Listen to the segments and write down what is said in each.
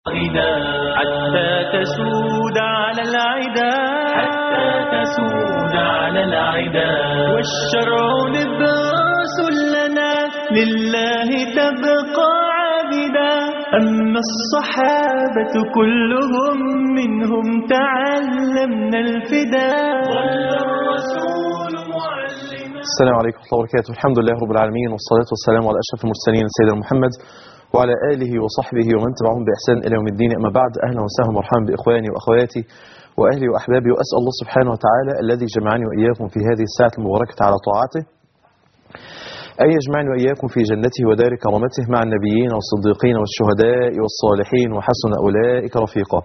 غدا حتى تسود على العدا حتى تسود على العدا والشرع لباس لنا لله تبقى عابدا أما الصحابة كلهم منهم تعلمنا الفداء ظل الرسول معلما السلام عليكم ورحمة الله وبركاته الحمد لله رب العالمين والصلاة والسلام على أشرف المرسلين سيدنا محمد وعلى آله وصحبه ومن تبعهم بإحسان إلى يوم الدين أما بعد أهلا وسهلا ومرحبا بإخواني وأخواتي وأهلي وأحبابي وأسأل الله سبحانه وتعالى الذي جمعني وإياكم في هذه الساعة المباركة على طاعته أن يجمعني وإياكم في جنته ودار كرامته مع النبيين والصديقين والشهداء والصالحين وحسن أولئك رفيقا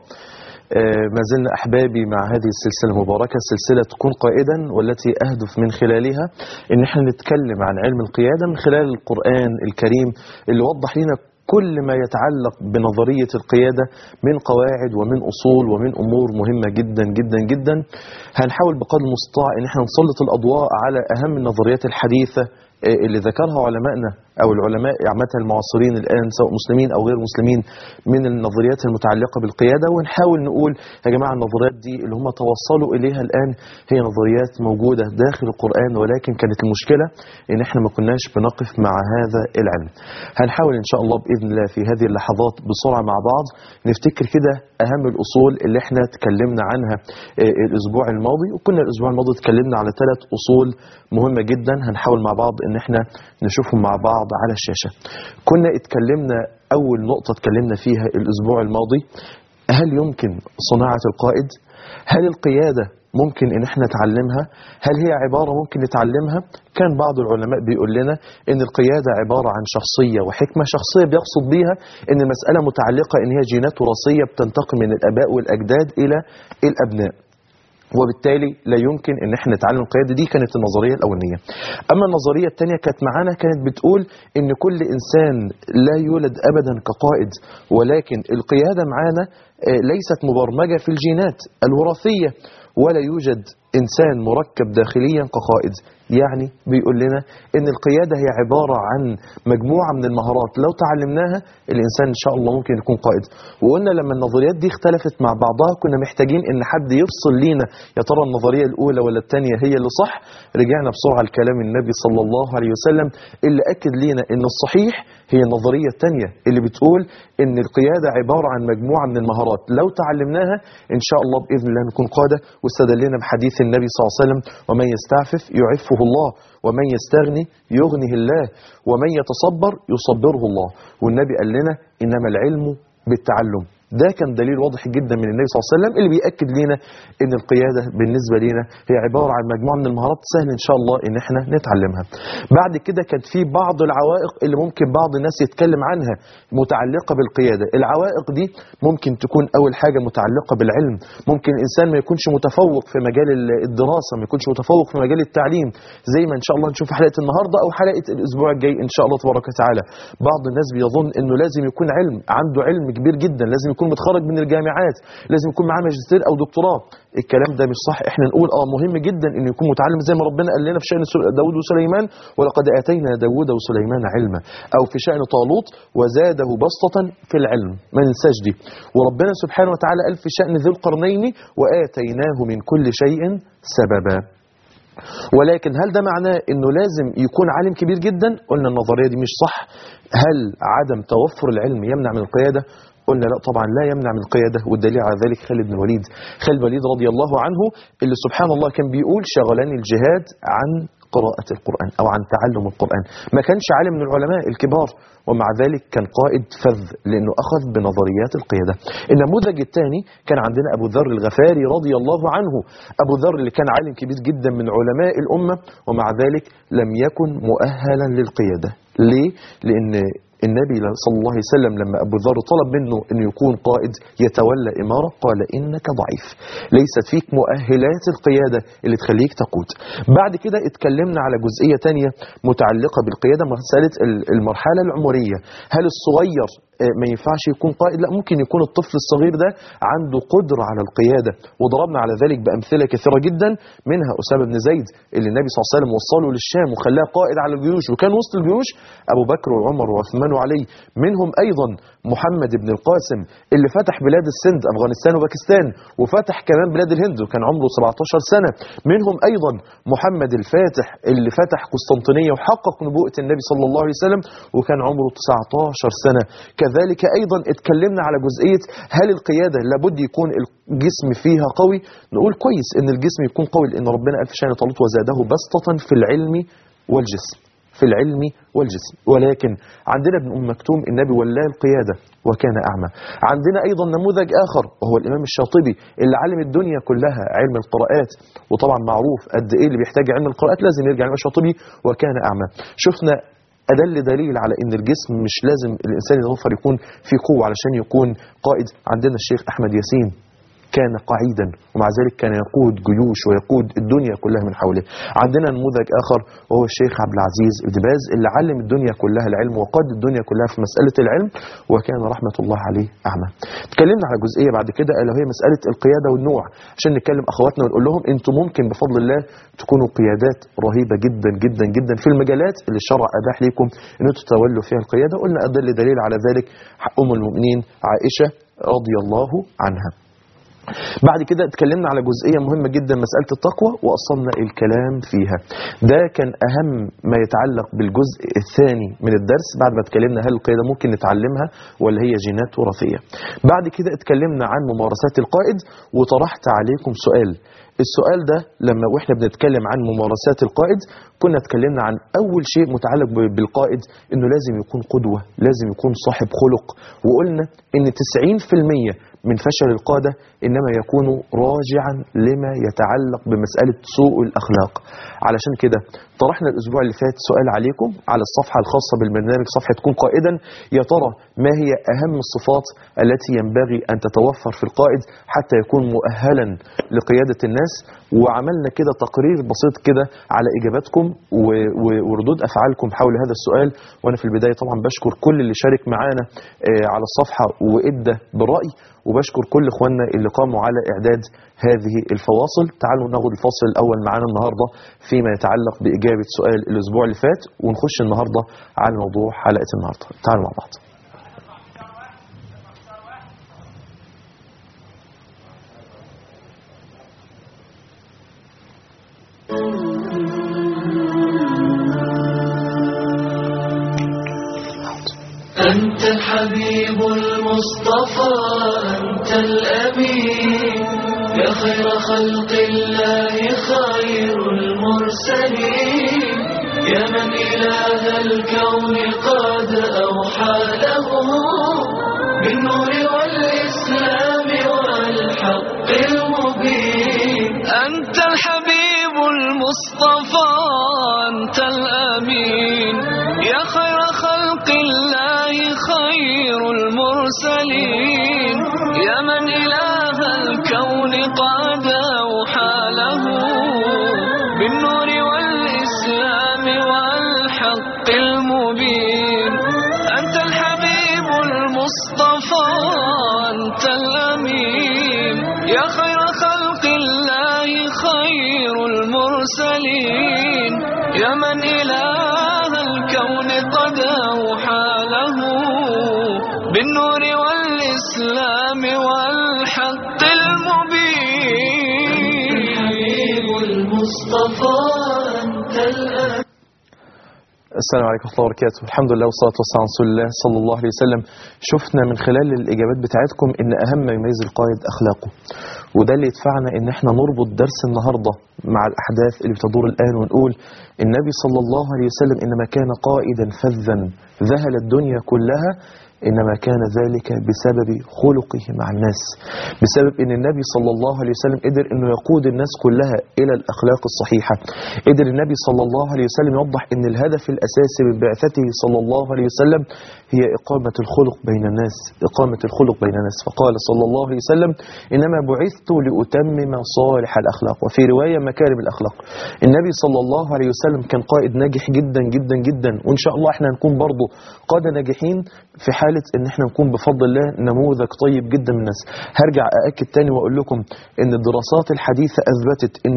آه، ما زلنا أحبابي مع هذه السلسلة المباركة سلسلة كن قائدا والتي أهدف من خلالها أن احنا نتكلم عن علم القيادة من خلال القرآن الكريم اللي وضح لنا كل ما يتعلق بنظرية القيادة من قواعد ومن أصول ومن أمور مهمة جدا جدا جدا هنحاول بقدر المستطاع أن احنا نسلط الأضواء على أهم النظريات الحديثة آه، اللي ذكرها علمائنا أو العلماء عامة المعاصرين الآن سواء مسلمين أو غير مسلمين من النظريات المتعلقة بالقيادة ونحاول نقول يا جماعة النظريات دي اللي هم توصلوا إليها الآن هي نظريات موجودة داخل القرآن ولكن كانت المشكلة إن إحنا ما كناش بنقف مع هذا العلم هنحاول إن شاء الله بإذن الله في هذه اللحظات بسرعة مع بعض نفتكر كده أهم الأصول اللي إحنا تكلمنا عنها آه، الأسبوع الماضي وكنا الأسبوع الماضي تكلمنا على ثلاث أصول مهمة جدا هنحاول مع بعض إن إحنا نشوفهم مع بعض على الشاشة كنا اتكلمنا أول نقطة اتكلمنا فيها الأسبوع الماضي هل يمكن صناعة القائد هل القيادة ممكن ان احنا نتعلمها هل هي عبارة ممكن نتعلمها كان بعض العلماء بيقول لنا ان القيادة عبارة عن شخصية وحكمة شخصية بيقصد بيها ان المسألة متعلقة ان هي جينات وراثية بتنتقل من الاباء والاجداد الى الابناء وبالتالي لا يمكن ان احنا نتعلم القياده دي كانت النظريه الاولانيه اما النظريه الثانيه كانت معانا كانت بتقول ان كل انسان لا يولد ابدا كقائد ولكن القياده معانا آه، ليست مبرمجه في الجينات الوراثيه ولا يوجد انسان مركب داخليا كقائد يعني بيقول لنا ان القياده هي عباره عن مجموعه من المهارات لو تعلمناها الانسان ان شاء الله ممكن يكون قائد وقلنا لما النظريات دي اختلفت مع بعضها كنا محتاجين ان حد يفصل لينا يا ترى النظريه الاولى ولا الثانيه هي اللي صح رجعنا بسرعه لكلام النبي صلى الله عليه وسلم اللي اكد لينا ان الصحيح هي النظريه الثانيه اللي بتقول ان القياده عباره عن مجموعه من المهارات لو تعلمناها ان شاء الله باذن الله نكون قاده واستدلنا بحديث النبي صلى الله عليه وسلم ومن يستعفف يعفه الله ومن يستغني يغنه الله ومن يتصبر يصبره الله والنبي قال لنا انما العلم بالتعلم ده كان دليل واضح جدا من النبي صلى الله عليه وسلم اللي بيأكد لنا ان القيادة بالنسبة لنا هي عبارة عن مجموعة من المهارات سهل ان شاء الله ان احنا نتعلمها بعد كده كانت في بعض العوائق اللي ممكن بعض الناس يتكلم عنها متعلقة بالقيادة العوائق دي ممكن تكون اول حاجة متعلقة بالعلم ممكن الانسان ما يكونش متفوق في مجال ال- الدراسة ما يكونش متفوق في مجال التعليم زي ما ان شاء الله نشوف في حلقة النهاردة او حلقة الاسبوع الجاي ان شاء الله تبارك وتعالى بعض الناس بيظن انه لازم يكون علم عنده علم كبير جدا لازم يكون متخرج من الجامعات لازم يكون معاه ماجستير او دكتوراه الكلام ده مش صح احنا نقول اه مهم جدا انه يكون متعلم زي ما ربنا قال لنا في شأن سل- داود وسليمان ولقد اتينا داود وسليمان علما او في شأن طالوت وزاده بسطة في العلم ما ننساش دي وربنا سبحانه وتعالى قال في شأن ذي القرنين واتيناه من كل شيء سببا ولكن هل ده معناه انه لازم يكون عالم كبير جدا قلنا النظريه دي مش صح هل عدم توفر العلم يمنع من القياده قلنا لا طبعا لا يمنع من القياده والدليل على ذلك خالد بن الوليد خالد بن الوليد رضي الله عنه اللي سبحان الله كان بيقول شغلاني الجهاد عن قراءة القرآن أو عن تعلم القرآن ما كانش عالم من العلماء الكبار ومع ذلك كان قائد فذ لأنه أخذ بنظريات القيادة النموذج الثاني كان عندنا أبو ذر الغفاري رضي الله عنه أبو ذر اللي كان عالم كبير جدا من علماء الأمة ومع ذلك لم يكن مؤهلا للقيادة ليه؟ لأن النبي صلى الله عليه وسلم لما أبو ذر طلب منه أنه يكون قائد يتولى إمارة قال إنك ضعيف ليست فيك مؤهلات القيادة اللي تخليك تقود بعد كده اتكلمنا على جزئية تانية متعلقة بالقيادة مسألة ال- المرحلة العمرية هل الصغير آه، ما ينفعش يكون قائد لا ممكن يكون الطفل الصغير ده عنده قدرة على القيادة وضربنا على ذلك بأمثلة كثيرة جدا منها أسامة بن زيد اللي النبي صلى الله عليه وسلم وصله للشام وخلاه قائد على الجيوش وكان وسط الجيوش أبو بكر وعمر وعثمان وعلي منهم أيضا محمد بن القاسم اللي فتح بلاد السند أفغانستان وباكستان وفتح كمان بلاد الهند وكان عمره 17 سنة منهم أيضا محمد الفاتح اللي فتح قسطنطينية وحقق نبوءة النبي صلى الله عليه وسلم وكان عمره 19 سنة كذلك أيضا اتكلمنا على جزئية هل القيادة لابد يكون الجسم فيها قوي نقول كويس ان الجسم يكون قوي لان ربنا قال في شأن طالوت وزاده بسطة في العلم والجسم في العلم والجسم ولكن عندنا ابن أم مكتوم النبي ولاه القيادة وكان أعمى عندنا أيضا نموذج آخر وهو الإمام الشاطبي اللي علم الدنيا كلها علم القراءات وطبعا معروف قد إيه اللي بيحتاج علم القراءات لازم يرجع الإمام الشاطبي وكان أعمى شفنا أدل دليل على أن الجسم مش لازم الإنسان يتوفر يكون في قوة علشان يكون قائد عندنا الشيخ أحمد ياسين كان قعيدا ومع ذلك كان يقود جيوش ويقود الدنيا كلها من حوله عندنا نموذج آخر وهو الشيخ عبد العزيز بن باز اللي علم الدنيا كلها العلم وقاد الدنيا كلها في مسألة العلم وكان رحمة الله عليه أعمى اتكلمنا على جزئية بعد كده ألا وهي مسألة القيادة والنوع عشان نتكلم أخواتنا ونقول لهم أنتم ممكن بفضل الله تكونوا قيادات رهيبة جدا جدا جدا في المجالات اللي الشرع أباح لكم أن انتم تتولوا فيها القيادة قلنا أدل دليل على ذلك أم المؤمنين عائشة رضي الله عنها بعد كده اتكلمنا على جزئية مهمة جدا مسألة التقوى وأصلنا الكلام فيها ده كان أهم ما يتعلق بالجزء الثاني من الدرس بعد ما اتكلمنا هل القيادة ممكن نتعلمها ولا هي جينات وراثية بعد كده اتكلمنا عن ممارسات القائد وطرحت عليكم سؤال السؤال ده لما واحنا بنتكلم عن ممارسات القائد كنا اتكلمنا عن اول شيء متعلق ب- بالقائد انه لازم يكون قدوة لازم يكون صاحب خلق وقلنا ان 90% من فشل القادة إنما يكون راجعا لما يتعلق بمسألة سوء الأخلاق علشان كده طرحنا الأسبوع اللي فات سؤال عليكم على الصفحة الخاصة بالبرنامج صفحة تكون قائدا يا ترى ما هي أهم الصفات التي ينبغي أن تتوفر في القائد حتى يكون مؤهلا لقيادة الناس وعملنا كده تقرير بسيط كده على إجاباتكم و- و- وردود أفعالكم حول هذا السؤال وأنا في البداية طبعا بشكر كل اللي شارك معانا آه، على الصفحة وإدى برأي وبشكر كل إخواننا اللي قاموا على إعداد هذه الفواصل تعالوا ناخد الفاصل الأول معانا النهاردة فيما يتعلق بإجابة سؤال الأسبوع اللي فات ونخش النهاردة على موضوع حلقة النهاردة تعالوا مع بعض أنت الحبيب المصطفى أنت الأمين يا خير خلق الله خير المرسلين يا من إله الكون قد أوحى له بالنور والإسلام والحق المبين أنت الحبيب المصطفى أنت الأمين يا خير خلق الله خير المرسلين يا من إله الكون قد أوحى له بالنور والإسلام والحق المبين أنت الحبيب المصطفى أنت الأمين يا خير خلق الله خير المرسلين يا من إله الكون قد أوحى له بالنور والإسلام والحق المبين المصطفى أنت الأمين السلام عليكم ورحمة الله وبركاته الحمد لله والصلاة والسلام على رسول الله صلى الله عليه وسلم شفنا من خلال الإجابات بتاعتكم إن أهم ما يميز القائد أخلاقه وده اللي يدفعنا إن إحنا نربط درس النهاردة مع الأحداث اللي بتدور الآن ونقول النبي صلى الله عليه وسلم إنما كان قائدا فذا ذهل الدنيا كلها إنما كان ذلك بسبب خلقه مع الناس بسبب أن النبي صلى الله عليه وسلم قدر أنه يقود الناس كلها إلى الأخلاق الصحيحة قدر النبي صلى الله عليه وسلم يوضح أن الهدف الأساسي من بعثته صلى الله عليه وسلم هي إقامة الخلق بين الناس إقامة الخلق بين الناس فقال صلى الله عليه وسلم إنما بعثت لأتمم صالح الأخلاق وفي رواية مكارم الأخلاق النبي صلى الله عليه وسلم كان قائد ناجح جدا جدا جدا وإن شاء الله احنا هنكون برضه قادة ناجحين في حال حاله ان احنا نكون بفضل الله نموذج طيب جدا من الناس هرجع ااكد تاني واقول لكم ان الدراسات الحديثه اثبتت ان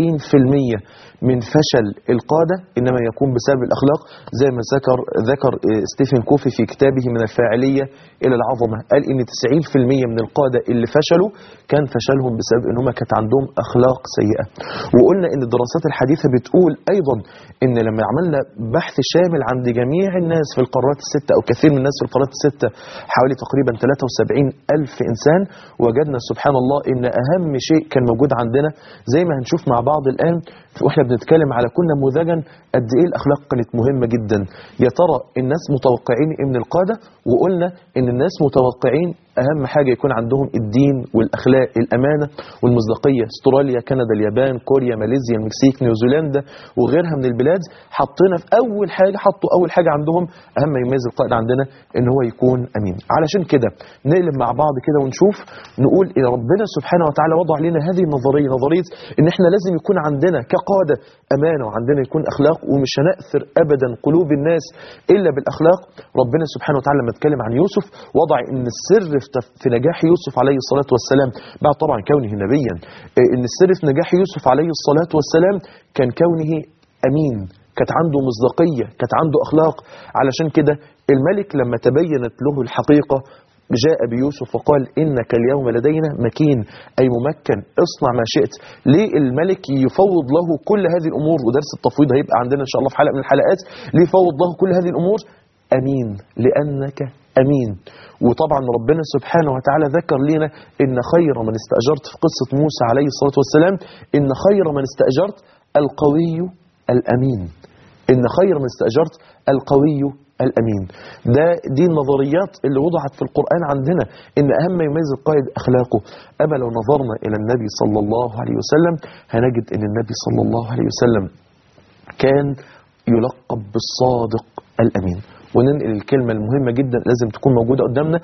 90% من فشل القاده انما يكون بسبب الاخلاق زي ما ذكر ذكر آه، ستيفن كوفي في كتابه من الفاعليه الى العظمه قال ان 90% من القاده اللي فشلوا كان فشلهم بسبب ان هم كانت عندهم اخلاق سيئه وقلنا ان الدراسات الحديثه بتقول ايضا ان لما عملنا بحث شامل عند جميع الناس في القارات السته او كثير من الناس في القارات السته حوالي تقريبا 73 الف انسان وجدنا سبحان الله ان اهم شيء كان موجود عندنا زي ما هنشوف مع بعض الان واحنا بنتكلم على كل نموذجا قد ايه الاخلاق كانت مهمه جدا يا ترى الناس متوقعين ايه من القاده وقلنا ان الناس متوقعين اهم حاجه يكون عندهم الدين والاخلاق الامانه والمصداقيه استراليا كندا اليابان كوريا ماليزيا المكسيك نيوزيلندا وغيرها من البلاد حطينا في اول حاجه حطوا اول حاجه عندهم اهم ما يميز القائد عندنا ان هو يكون امين علشان كده نقلب مع بعض كده ونشوف نقول ان ربنا سبحانه وتعالى وضع لنا هذه النظريه نظريه ان احنا لازم يكون عندنا كقاده امانه وعندنا يكون اخلاق ومش هنأثر ابدا قلوب الناس الا بالاخلاق ربنا سبحانه وتعالى لما اتكلم عن يوسف وضع ان السر في تف- في نجاح يوسف عليه الصلاه والسلام بعد طبعا كونه نبيا إيه، ان السر في نجاح يوسف عليه الصلاه والسلام كان كونه امين كانت عنده مصداقيه كانت عنده اخلاق علشان كده الملك لما تبينت له الحقيقه جاء بيوسف وقال إنك اليوم لدينا مكين أي ممكن اصنع ما شئت ليه الملك يفوض له كل هذه الأمور ودرس التفويض هيبقى عندنا إن شاء الله في حلقة من الحلقات ليه يفوض له كل هذه الأمور أمين لأنك أمين وطبعا ربنا سبحانه وتعالى ذكر لنا إن خير من استأجرت في قصة موسى عليه الصلاة والسلام إن خير من استأجرت القوي الأمين إن خير من استأجرت القوي الأمين ده دي النظريات اللي وضعت في القرآن عندنا إن أهم ما يميز القائد أخلاقه أما لو نظرنا إلى النبي صلى الله عليه وسلم هنجد إن النبي صلى الله عليه وسلم كان يلقب بالصادق الأمين وننقل الكلمة المهمة جدا لازم تكون موجودة قدامنا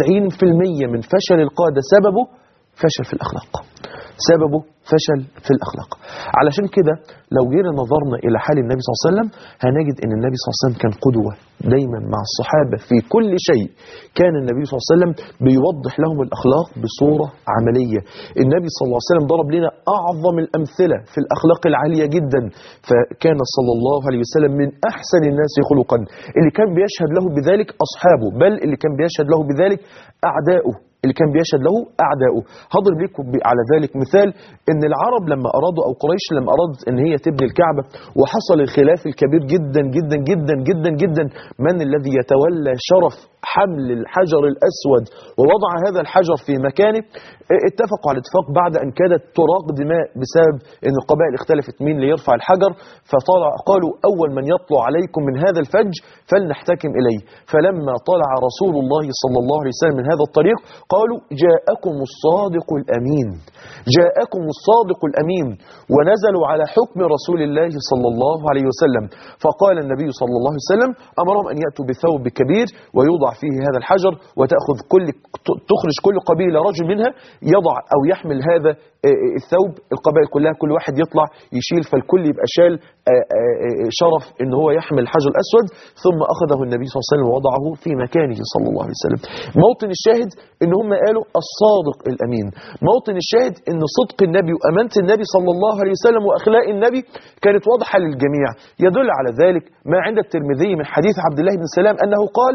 90% من فشل القادة سببه فشل في الأخلاق سببه فشل في الأخلاق علشان كده لو جينا نظرنا إلى حال النبي صلى الله عليه وسلم هنجد أن النبي صلى الله عليه وسلم كان قدوة دايما مع الصحابة في كل شيء كان النبي صلى الله عليه وسلم بيوضح لهم الأخلاق بصورة عملية النبي صلى الله عليه وسلم ضرب لنا أعظم الأمثلة في الأخلاق العالية جدا فكان صلى الله عليه وسلم من أحسن الناس خلقا اللي كان بيشهد له بذلك أصحابه بل اللي كان بيشهد له بذلك أعداؤه اللي كان بيشهد له أعداؤه هضرب لكم ب- على ذلك مثال ان العرب لما أرادوا أو قريش لما أرادت ان هي تبني الكعبة وحصل الخلاف الكبير جدا جدا جدا جدا جدا من الذي يتولى شرف حمل الحجر الأسود ووضع هذا الحجر في مكانه اه، اتفقوا على اتفاق بعد أن كادت تراق دماء بسبب ان القبائل اختلفت مين اللي يرفع الحجر فطلع قالوا أول من يطلع عليكم من هذا الفج فلنحتكم إليه فلما طلع رسول الله صلى الله عليه وسلم من هذا الطريق قالوا جاءكم الصادق الأمين جاءكم الصادق الأمين ونزلوا على حكم رسول الله صلى الله عليه وسلم فقال النبي صلى الله عليه وسلم أمرهم أن يأتوا بثوب كبير ويوضع فيه هذا الحجر وتأخذ كل تخرج كل قبيلة رجل منها يضع أو يحمل هذا آه، الثوب القبائل كلها كل واحد يطلع يشيل فالكل يبقى شال آه، آه، آه، شرف ان هو يحمل الحجر الاسود ثم اخذه النبي صلى الله عليه وسلم ووضعه في مكانه صلى الله عليه وسلم موطن الشاهد ان هم قالوا الصادق الامين موطن الشاهد ان صدق النبي وامانه النبي صلى الله عليه وسلم واخلاق النبي كانت واضحه للجميع يدل على ذلك ما عند الترمذي من حديث عبد الله بن سلام انه قال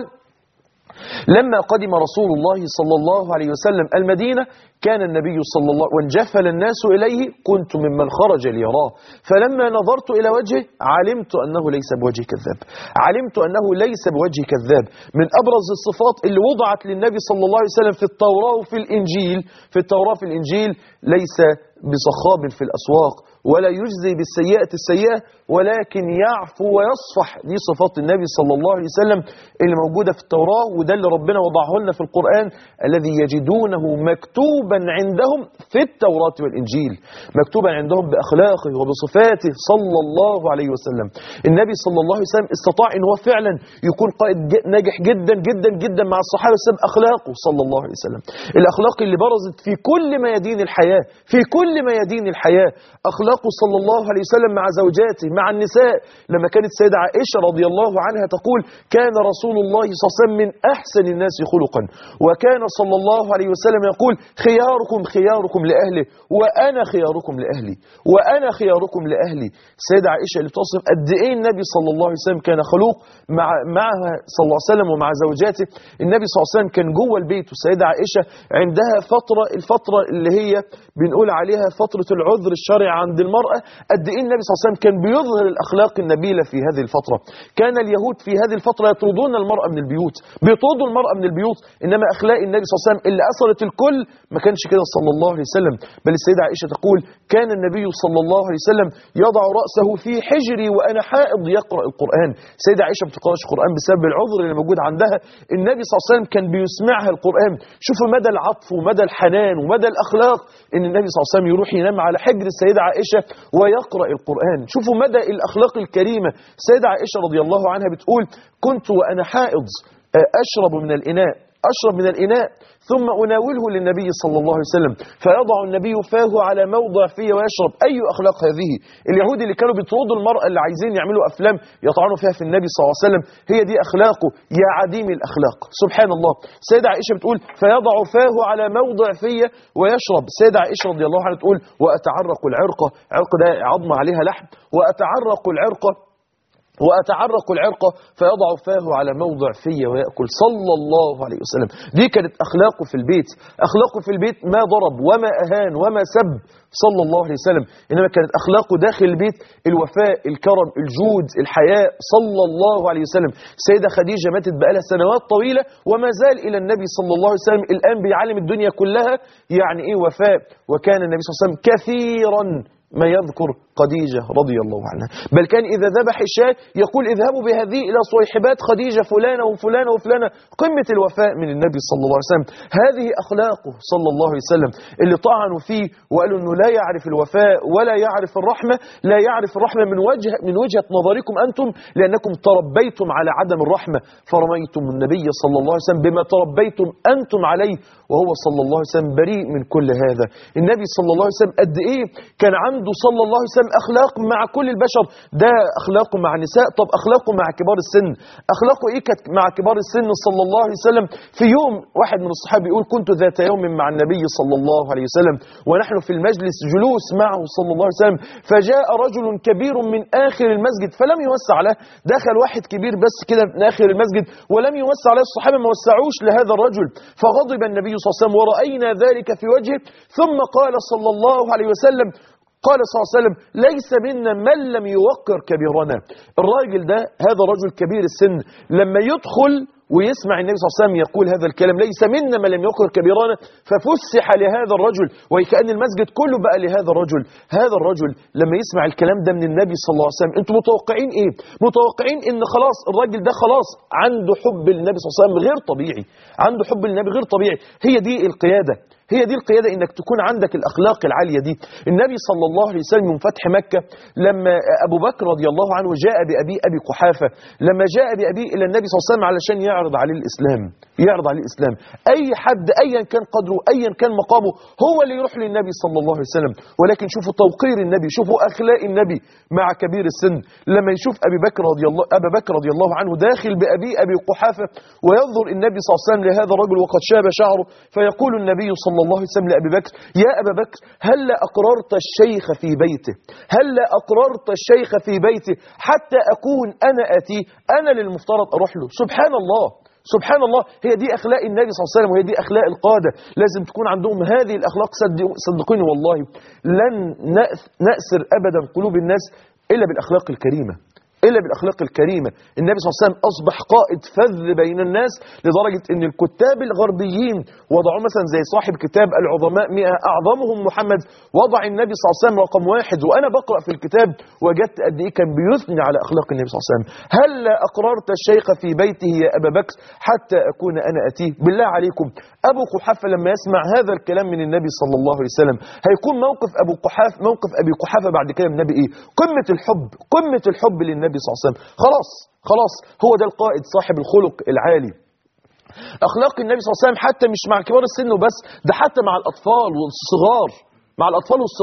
لما قدم رسول الله صلى الله عليه وسلم المدينة كان النبي صلى الله وانجفل الناس إليه كنت ممن خرج ليراه فلما نظرت إلى وجهه علمت أنه ليس بوجه كذاب علمت أنه ليس بوجه كذاب من أبرز الصفات اللي وضعت للنبي صلى الله عليه وسلم في التوراة وفي الإنجيل في التوراة في الإنجيل ليس بصخاب في الأسواق ولا يجزي بالسيئة السيئة ولكن يعفو ويصفح دي صفات النبي صلى الله عليه وسلم اللي موجودة في التوراة وده اللي ربنا وضعه لنا في القرآن الذي يجدونه مكتوبا عندهم في التوراة والإنجيل مكتوبا عندهم بأخلاقه وبصفاته صلى الله عليه وسلم النبي صلى الله عليه وسلم استطاع ان هو فعلا يكون قائد ج- ناجح جدا جدا جدا مع الصحابة بسبب أخلاقه صلى الله عليه وسلم الأخلاق اللي برزت في كل ميادين الحياة في كل ميادين الحياة أخلاق أخلاقه صلى الله عليه وسلم مع زوجاته مع النساء لما كانت السيدة عائشة رضي الله عنها تقول كان رسول الله صلى الله عليه وسلم من أحسن الناس خلقا وكان صلى الله عليه وسلم يقول خياركم خياركم لأهله وأنا خياركم لأهلي وأنا خياركم لأهلي السيدة عائشة اللي بتصف قد إيه النبي صلى الله عليه وسلم كان خلوق مع معها صلى الله عليه وسلم ومع زوجاته النبي صلى الله عليه وسلم كان جوه البيت والسيدة عائشة عندها فترة الفترة اللي هي بنقول عليها فترة العذر الشرعي عند المرأة قد إيه النبي صلى الله عليه وسلم كان بيظهر الأخلاق النبيلة في هذه الفترة كان اليهود في هذه الفترة يطردون المرأة من البيوت بيطردوا المرأة من البيوت إنما أخلاق النبي صلى الله عليه وسلم اللي أثرت الكل ما كانش كده صلى الله عليه وسلم بل السيدة عائشة تقول كان النبي صلى الله عليه وسلم يضع رأسه في حجري وأنا حائض يقرأ القرآن السيدة عائشة ما بتقراش القرآن بسبب العذر اللي موجود عندها النبي صلى الله عليه وسلم كان بيسمعها القرآن شوفوا مدى العطف ومدى الحنان ومدى الأخلاق إن النبي صلى الله عليه وسلم يروح ينام على حجر السيدة عائشة ويقرأ القرآن شوفوا مدى الأخلاق الكريمة السيدة عائشة رضي الله عنها بتقول كنت وأنا حائض أشرب من الإناء أشرب من الإناء ثم أناوله للنبي صلى الله عليه وسلم فيضع النبي فاه على موضع فيه ويشرب أي أخلاق هذه اليهود اللي كانوا بيطردوا المرأة اللي عايزين يعملوا أفلام يطعنوا فيها في النبي صلى الله عليه وسلم هي دي أخلاقه يا عديم الأخلاق سبحان الله السيدة عائشة بتقول فيضع فاه على موضع فيه ويشرب السيدة عائشة رضي الله عنها تقول وأتعرق العرقة عرق ده عظمة عليها لحم وأتعرق العرقة وأتعرق العرق فيضع فاه على موضع في ويأكل صلى الله عليه وسلم دي كانت أخلاقه في البيت أخلاقه في البيت ما ضرب وما أهان وما سب صلى الله عليه وسلم إنما كانت أخلاقه داخل البيت الوفاء الكرم الجود الحياء صلى الله عليه وسلم السيدة خديجة ماتت بقالها سنوات طويلة وما زال إلى النبي صلى الله عليه وسلم الآن بيعلم الدنيا كلها يعني إيه وفاء وكان النبي صلى الله عليه وسلم كثيرا ما يذكر خديجة رضي الله عنها بل كان إذا ذبح الشاة يقول اذهبوا بهذه إلى صيحبات خديجة فلانة وفلانة وفلانة قمة الوفاء من النبي صلى الله عليه وسلم هذه أخلاقه صلى الله عليه وسلم اللي طعنوا فيه وقالوا أنه لا يعرف الوفاء ولا يعرف الرحمة لا يعرف الرحمة من وجه من وجهة نظركم أنتم لأنكم تربيتم على عدم الرحمة فرميتم النبي صلى الله عليه وسلم بما تربيتم أنتم عليه وهو صلى الله عليه وسلم بريء من كل هذا النبي صلى الله عليه وسلم قد إيه كان عنده صلى الله عليه وسلم أخلاق مع كل البشر ده أخلاقه مع النساء طب أخلاقه مع كبار السن أخلاقه إيه كانت مع كبار السن صلى الله عليه وسلم في يوم واحد من الصحابة يقول كنت ذات يوم مع النبي صلى الله عليه وسلم ونحن في المجلس جلوس معه صلى الله عليه وسلم فجاء رجل كبير من آخر المسجد فلم يوسع له دخل واحد كبير بس كده من آخر المسجد ولم يوسع له الصحابة ما وسعوش لهذا الرجل فغضب النبي صلى الله عليه وسلم ورأينا ذلك في وجهه ثم قال صلى الله عليه وسلم قال صلى الله عليه وسلم ليس منا من لم يوقر كبيرنا الراجل ده هذا رجل كبير السن لما يدخل ويسمع النبي صلى الله عليه وسلم يقول هذا الكلام ليس منا من لم يقر كبيرانا ففسح لهذا الرجل وكأن المسجد كله بقى لهذا الرجل هذا الرجل لما يسمع الكلام ده من النبي صلى الله عليه وسلم انتم متوقعين ايه متوقعين ان خلاص الراجل ده خلاص عنده حب للنبي صلى الله عليه وسلم غير طبيعي عنده حب للنبي غير طبيعي هي دي القيادة هي دي القيادة انك تكون عندك الاخلاق العالية دي النبي صلى الله عليه وسلم من فتح مكة لما ابو بكر رضي الله عنه جاء بأبي ابي قحافة لما جاء بأبي الى النبي صلى الله عليه وسلم علشان يعرض عليه الاسلام يعرض عليه الاسلام اي حد ايا كان قدره ايا كان مقامه هو اللي يروح للنبي صلى الله عليه وسلم ولكن شوفوا توقير النبي شوفوا اخلاق النبي مع كبير السن لما يشوف ابي بكر رضي الله ابا بكر رضي الله عنه داخل بأبي ابي قحافة وينظر النبي صلى الله عليه وسلم لهذا الرجل وقد شاب شعره فيقول النبي صلى الله عليه وسلم لأبي بكر يا أبا بكر هل أقررت الشيخ في بيته هل أقررت الشيخ في بيته حتى أكون أنا أتي أنا للمفترض أروح له سبحان الله سبحان الله هي دي أخلاق النبي صلى الله عليه وسلم وهي دي أخلاق القادة لازم تكون عندهم هذه الأخلاق صدق- صدقوني والله لن نأث- نأسر أبدا قلوب الناس إلا بالأخلاق الكريمة إلا بالأخلاق الكريمة النبي صلى الله عليه وسلم أصبح قائد فذ بين الناس لدرجة أن الكتاب الغربيين وضعوا مثلا زي صاحب كتاب العظماء مئة أعظمهم محمد وضع النبي صلى الله عليه وسلم رقم واحد وأنا بقرأ في الكتاب وجدت قد إيه كان بيثني على أخلاق النبي صلى الله عليه وسلم هل أقررت الشيخ في بيته يا أبا بكر حتى أكون أنا أتيه بالله عليكم أبو قحافة لما يسمع هذا الكلام من النبي صلى الله عليه وسلم هيكون موقف أبو قحافة موقف أبي قحافة بعد كده من النبي إيه قمة الحب قمة الحب للنبي صلى الله عليه وسلم خلاص خلاص هو ده القائد صاحب الخلق العالي اخلاق النبي صلى الله عليه وسلم حتى مش مع كبار السن وبس ده حتى مع الاطفال والصغار مع الاطفال والصغار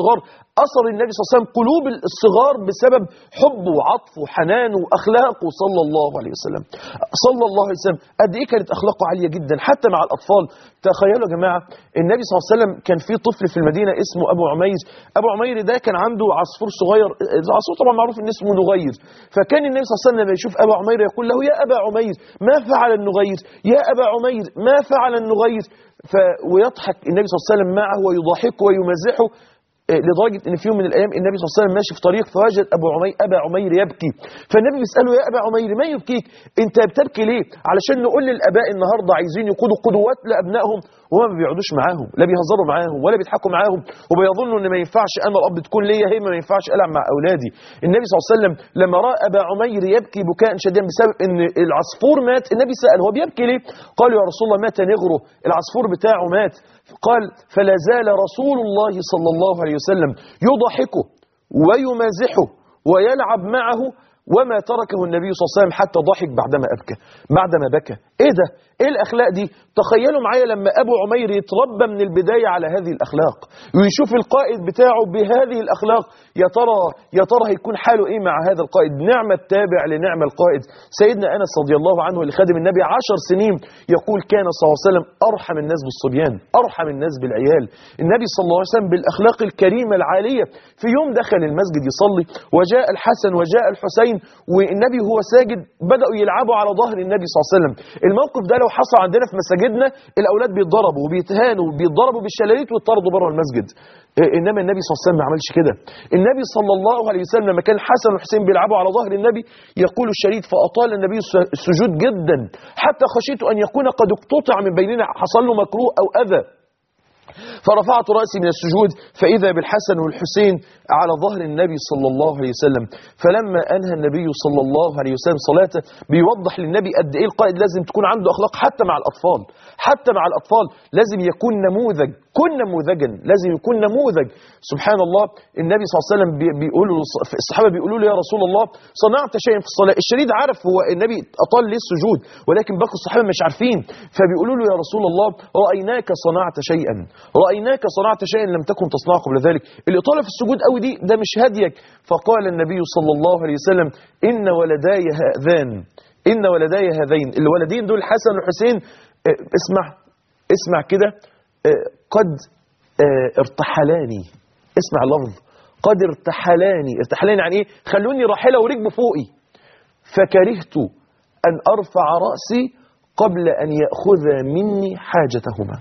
أثر النبي صلى الله عليه وسلم قلوب الصغار بسبب حبه وعطفه وحنانه وأخلاقه صلى الله عليه وسلم صلى الله عليه وسلم قد إيه كانت أخلاقه عالية جدا حتى مع الأطفال تخيلوا يا جماعة النبي صلى الله عليه وسلم كان في طفل في المدينة اسمه أبو عمير أبو عمير ده كان عنده عصفور صغير العصفور طبعا معروف إن اسمه نغير فكان النبي صلى الله عليه وسلم لما يشوف أبا عمير يقول له يا أبا عمير ما فعل النغير يا أبا عمير ما فعل النغير ف... ويضحك النبي صلى الله عليه وسلم معه ويضحكه ويمزحه لدرجة ان في يوم من الايام النبي صلى الله عليه وسلم ماشي في طريق فوجد ابو عمير ابا عمير يبكي فالنبي بيساله يا ابا عمير ما يبكيك انت بتبكي ليه علشان نقول للاباء النهارده عايزين يقودوا قدوات لابنائهم وهم ما بيقعدوش معاهم لا بيهزروا معاهم ولا بيضحكوا معاهم وبيظنوا ان ما ينفعش انا الاب تكون ليا هي ما ينفعش العب مع اولادي النبي صلى الله عليه وسلم لما راى ابا عمير يبكي بكاء شديدا بسبب ان العصفور مات النبي سال هو بيبكي ليه قالوا يا رسول الله مات نغره العصفور بتاعه مات قال فلا زال رسول الله صلى الله عليه وسلم يضحكه ويمازحه ويلعب معه وما تركه النبي صلى الله عليه وسلم حتى ضحك بعدما أبكى بعدما بكى ايه ده ايه الاخلاق دي تخيلوا معايا لما ابو عمير يتربى من البداية على هذه الاخلاق ويشوف القائد بتاعه بهذه الاخلاق يا ترى يا ترى هيكون حاله ايه مع هذا القائد نعم التابع لنعم القائد سيدنا انس رضي الله عنه اللي خادم النبي عشر سنين يقول كان صلى الله عليه وسلم ارحم الناس بالصبيان ارحم الناس بالعيال النبي صلى الله عليه وسلم بالاخلاق الكريمه العاليه في يوم دخل المسجد يصلي وجاء الحسن وجاء الحسين والنبي هو ساجد بداوا يلعبوا على ظهر النبي صلى الله عليه وسلم الموقف ده لو حصل عندنا في مساجدنا الاولاد بيتضربوا وبيتهانوا وبيتضربوا بالشلاليت ويطردوا بره المسجد انما النبي صلى الله عليه وسلم ما عملش كده النبي صلى الله عليه وسلم لما كان الحسن والحسين بيلعبوا على ظهر النبي يقول الشريد فاطال النبي السجود جدا حتى خشيت ان يكون قد اقتطع من بيننا حصل له مكروه او اذى فرفعت رأسي من السجود فإذا بالحسن والحسين على ظهر النبي صلى الله عليه وسلم فلما أنهى النبي صلى الله عليه وسلم صلاته بيوضح للنبي قد إيه القائد لازم تكون عنده أخلاق حتى مع الأطفال حتى مع الأطفال لازم يكون نموذج كن نموذجا لازم يكون نموذج سبحان الله النبي صلى الله عليه وسلم بيقولوا الصحابة بيقولوا له يا رسول الله صنعت شيئا في الصلاة الشريد عارف هو النبي أطال ليه السجود ولكن باقي الصحابة مش عارفين فبيقولوا له يا رسول الله رأيناك صنعت شيئا رأيناك صنعت شيئا لم تكن تصنعه قبل ذلك الإطالة في السجود قوي دي ده مش هديك فقال النبي صلى الله عليه وسلم إن ولداي هذان إن ولداي هذين الولدين دول الحسن والحسين اه اسمع اسمع كده اه قد اه ارتحلاني اسمع اللفظ قد ارتحلاني ارتحلاني يعني ايه خلوني راحلة وركبوا فوقي فكرهت أن أرفع رأسي قبل أن يأخذ مني حاجتهما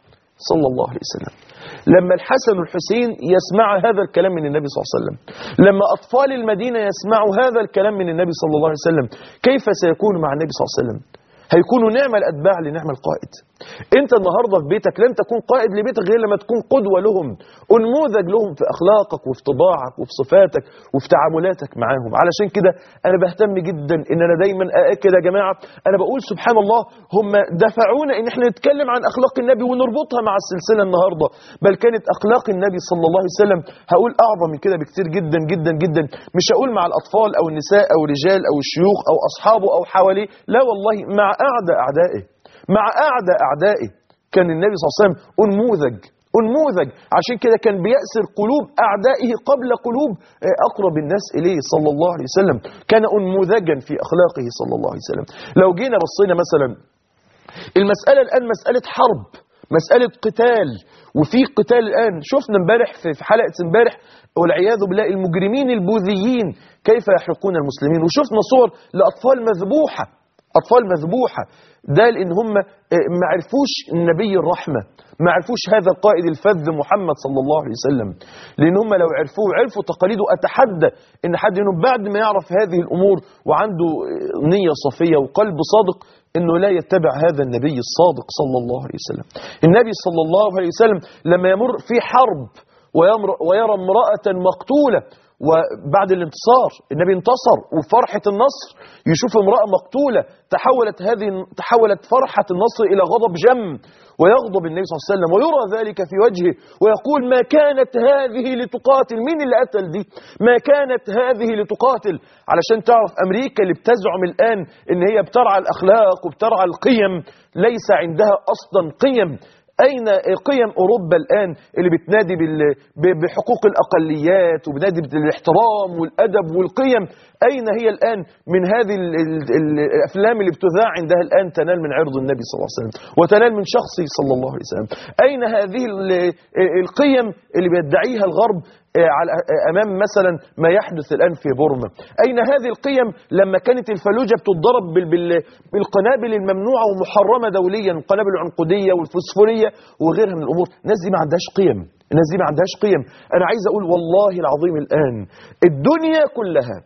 صلى الله عليه وسلم لما الحسن والحسين يسمع هذا الكلام من النبي صلى الله عليه وسلم لما أطفال المدينة يسمعوا هذا الكلام من النبي صلى الله عليه وسلم كيف سيكون مع النبي صلى الله عليه وسلم هيكونوا نعم الأتباع لنعم القائد انت النهاردة في بيتك لن تكون قائد لبيتك غير لما تكون قدوة لهم انموذج لهم في أخلاقك وفي طباعك وفي صفاتك وفي تعاملاتك معاهم علشان كده أنا بهتم جدا إن أنا دايما أأكد يا جماعة أنا بقول سبحان الله هم دفعونا إن احنا نتكلم عن أخلاق النبي ونربطها مع السلسلة النهاردة بل كانت أخلاق النبي صلى الله عليه وسلم هقول أعظم من كده بكتير جدا جدا جدا مش هقول مع الأطفال أو النساء أو الرجال أو الشيوخ أو أصحابه أو حواليه لا والله مع أعدى أعدائه مع أعدى أعدائه كان النبي صلى الله عليه وسلم أنموذج أنموذج عشان كده كان بيأسر قلوب أعدائه قبل قلوب أقرب الناس إليه صلى الله عليه وسلم كان أنموذجا في أخلاقه صلى الله عليه وسلم لو جينا بصينا مثلا المسألة الآن مسألة حرب مسألة قتال وفي قتال الآن شفنا امبارح في حلقة امبارح والعياذ بالله المجرمين البوذيين كيف يحرقون المسلمين وشفنا صور لأطفال مذبوحة أطفال مذبوحة ده لأن هم ما عرفوش النبي الرحمة ما عرفوش هذا القائد الفذ محمد صلى الله عليه وسلم لأن هم لو عرفوه عرفوا تقاليده أتحدى أن حد منهم بعد ما يعرف هذه الأمور وعنده نية صفية وقلب صادق أنه لا يتبع هذا النبي الصادق صلى الله عليه وسلم النبي صلى الله عليه وسلم لما يمر في حرب ويرى امرأة مقتولة وبعد الانتصار النبي انتصر وفرحة النصر يشوف امرأة مقتولة تحولت هذه تحولت فرحة النصر إلى غضب جم ويغضب النبي صلى الله عليه وسلم ويرى ذلك في وجهه ويقول ما كانت هذه لتقاتل مين اللي قتل دي ما كانت هذه لتقاتل علشان تعرف أمريكا اللي بتزعم الآن إن هي بترعى الأخلاق وبترعى القيم ليس عندها أصلا قيم أين قيم أوروبا الآن اللي بتنادي بال- ب- بحقوق الأقليات وبنادي بالاحترام والأدب والقيم أين هي الآن من هذه ال- ال- ال- الأفلام اللي بتذاع عندها الآن تنال من عرض النبي صلى الله عليه وسلم وتنال من شخصه صلى الله عليه وسلم أين هذه ال- القيم اللي بيدعيها الغرب على امام مثلا ما يحدث الان في بورما اين هذه القيم لما كانت الفلوجه بتضرب بال- بال- بالقنابل الممنوعه ومحرمه دوليا القنابل العنقوديه والفوسفوريه وغيرها من الامور الناس دي ما عندهاش قيم الناس دي ما عندهاش قيم انا عايز اقول والله العظيم الان الدنيا كلها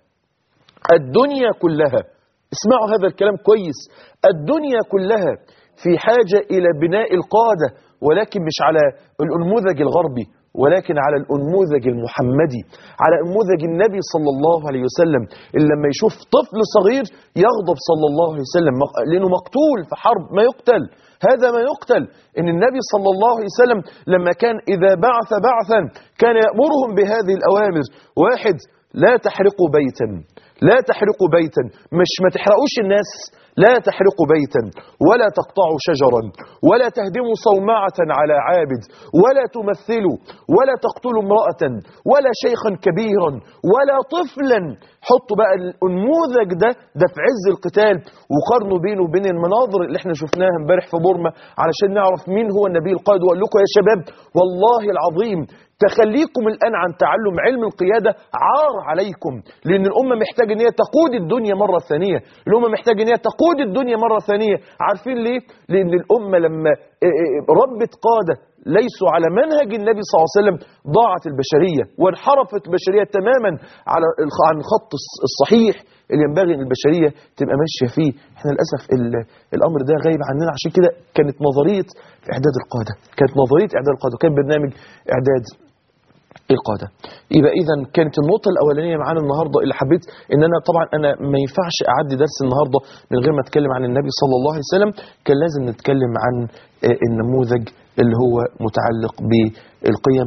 الدنيا كلها اسمعوا هذا الكلام كويس الدنيا كلها في حاجة إلى بناء القادة ولكن مش على الأنموذج الغربي ولكن على الأنموذج المحمدي على أنموذج النبي صلى الله عليه وسلم اللي لما يشوف طفل صغير يغضب صلى الله عليه وسلم مق- لأنه مقتول في حرب ما يقتل هذا ما يقتل إن النبي صلى الله عليه وسلم لما كان إذا بعث بعثا كان يأمرهم بهذه الأوامر واحد لا تحرقوا بيتا لا تحرقوا بيتا مش ما تحرقوش الناس لا تحرقوا بيتا ولا تقطعوا شجرا ولا تهدموا صومعة على عابد ولا تمثلوا ولا تقتلوا امرأة ولا شيخا كبيرا ولا طفلا حطوا بقى النموذج ده ده في عز القتال وقارنوا بينه وبين المناظر اللي احنا شفناها امبارح في بورما علشان نعرف مين هو النبي القائد واقول لكم يا شباب والله العظيم تخليكم الآن عن تعلم علم القيادة عار عليكم لأن الأمة محتاجة أن هي تقود الدنيا مرة ثانية الأمة محتاجة أن هي تقود الدنيا مرة ثانية عارفين ليه؟ لأن الأمة لما إيه إيه ربت قادة ليسوا على منهج النبي صلى الله عليه وسلم ضاعت البشرية وانحرفت البشرية تماما على الخ- عن الخط الص- الصحيح اللي ينبغي ان البشريه تبقى ماشيه فيه احنا للاسف ال- الامر ده غايب عننا عشان كده كانت نظريه اعداد القاده كانت نظريه اعداد القاده وكان برنامج اعداد القاده يبقى اذا كانت النقطه الاولانيه معانا النهارده اللي حبيت ان انا طبعا انا ما ينفعش اعدي درس النهارده من غير ما اتكلم عن النبي صلى الله عليه وسلم كان لازم نتكلم عن آه، النموذج اللي هو متعلق بالقيم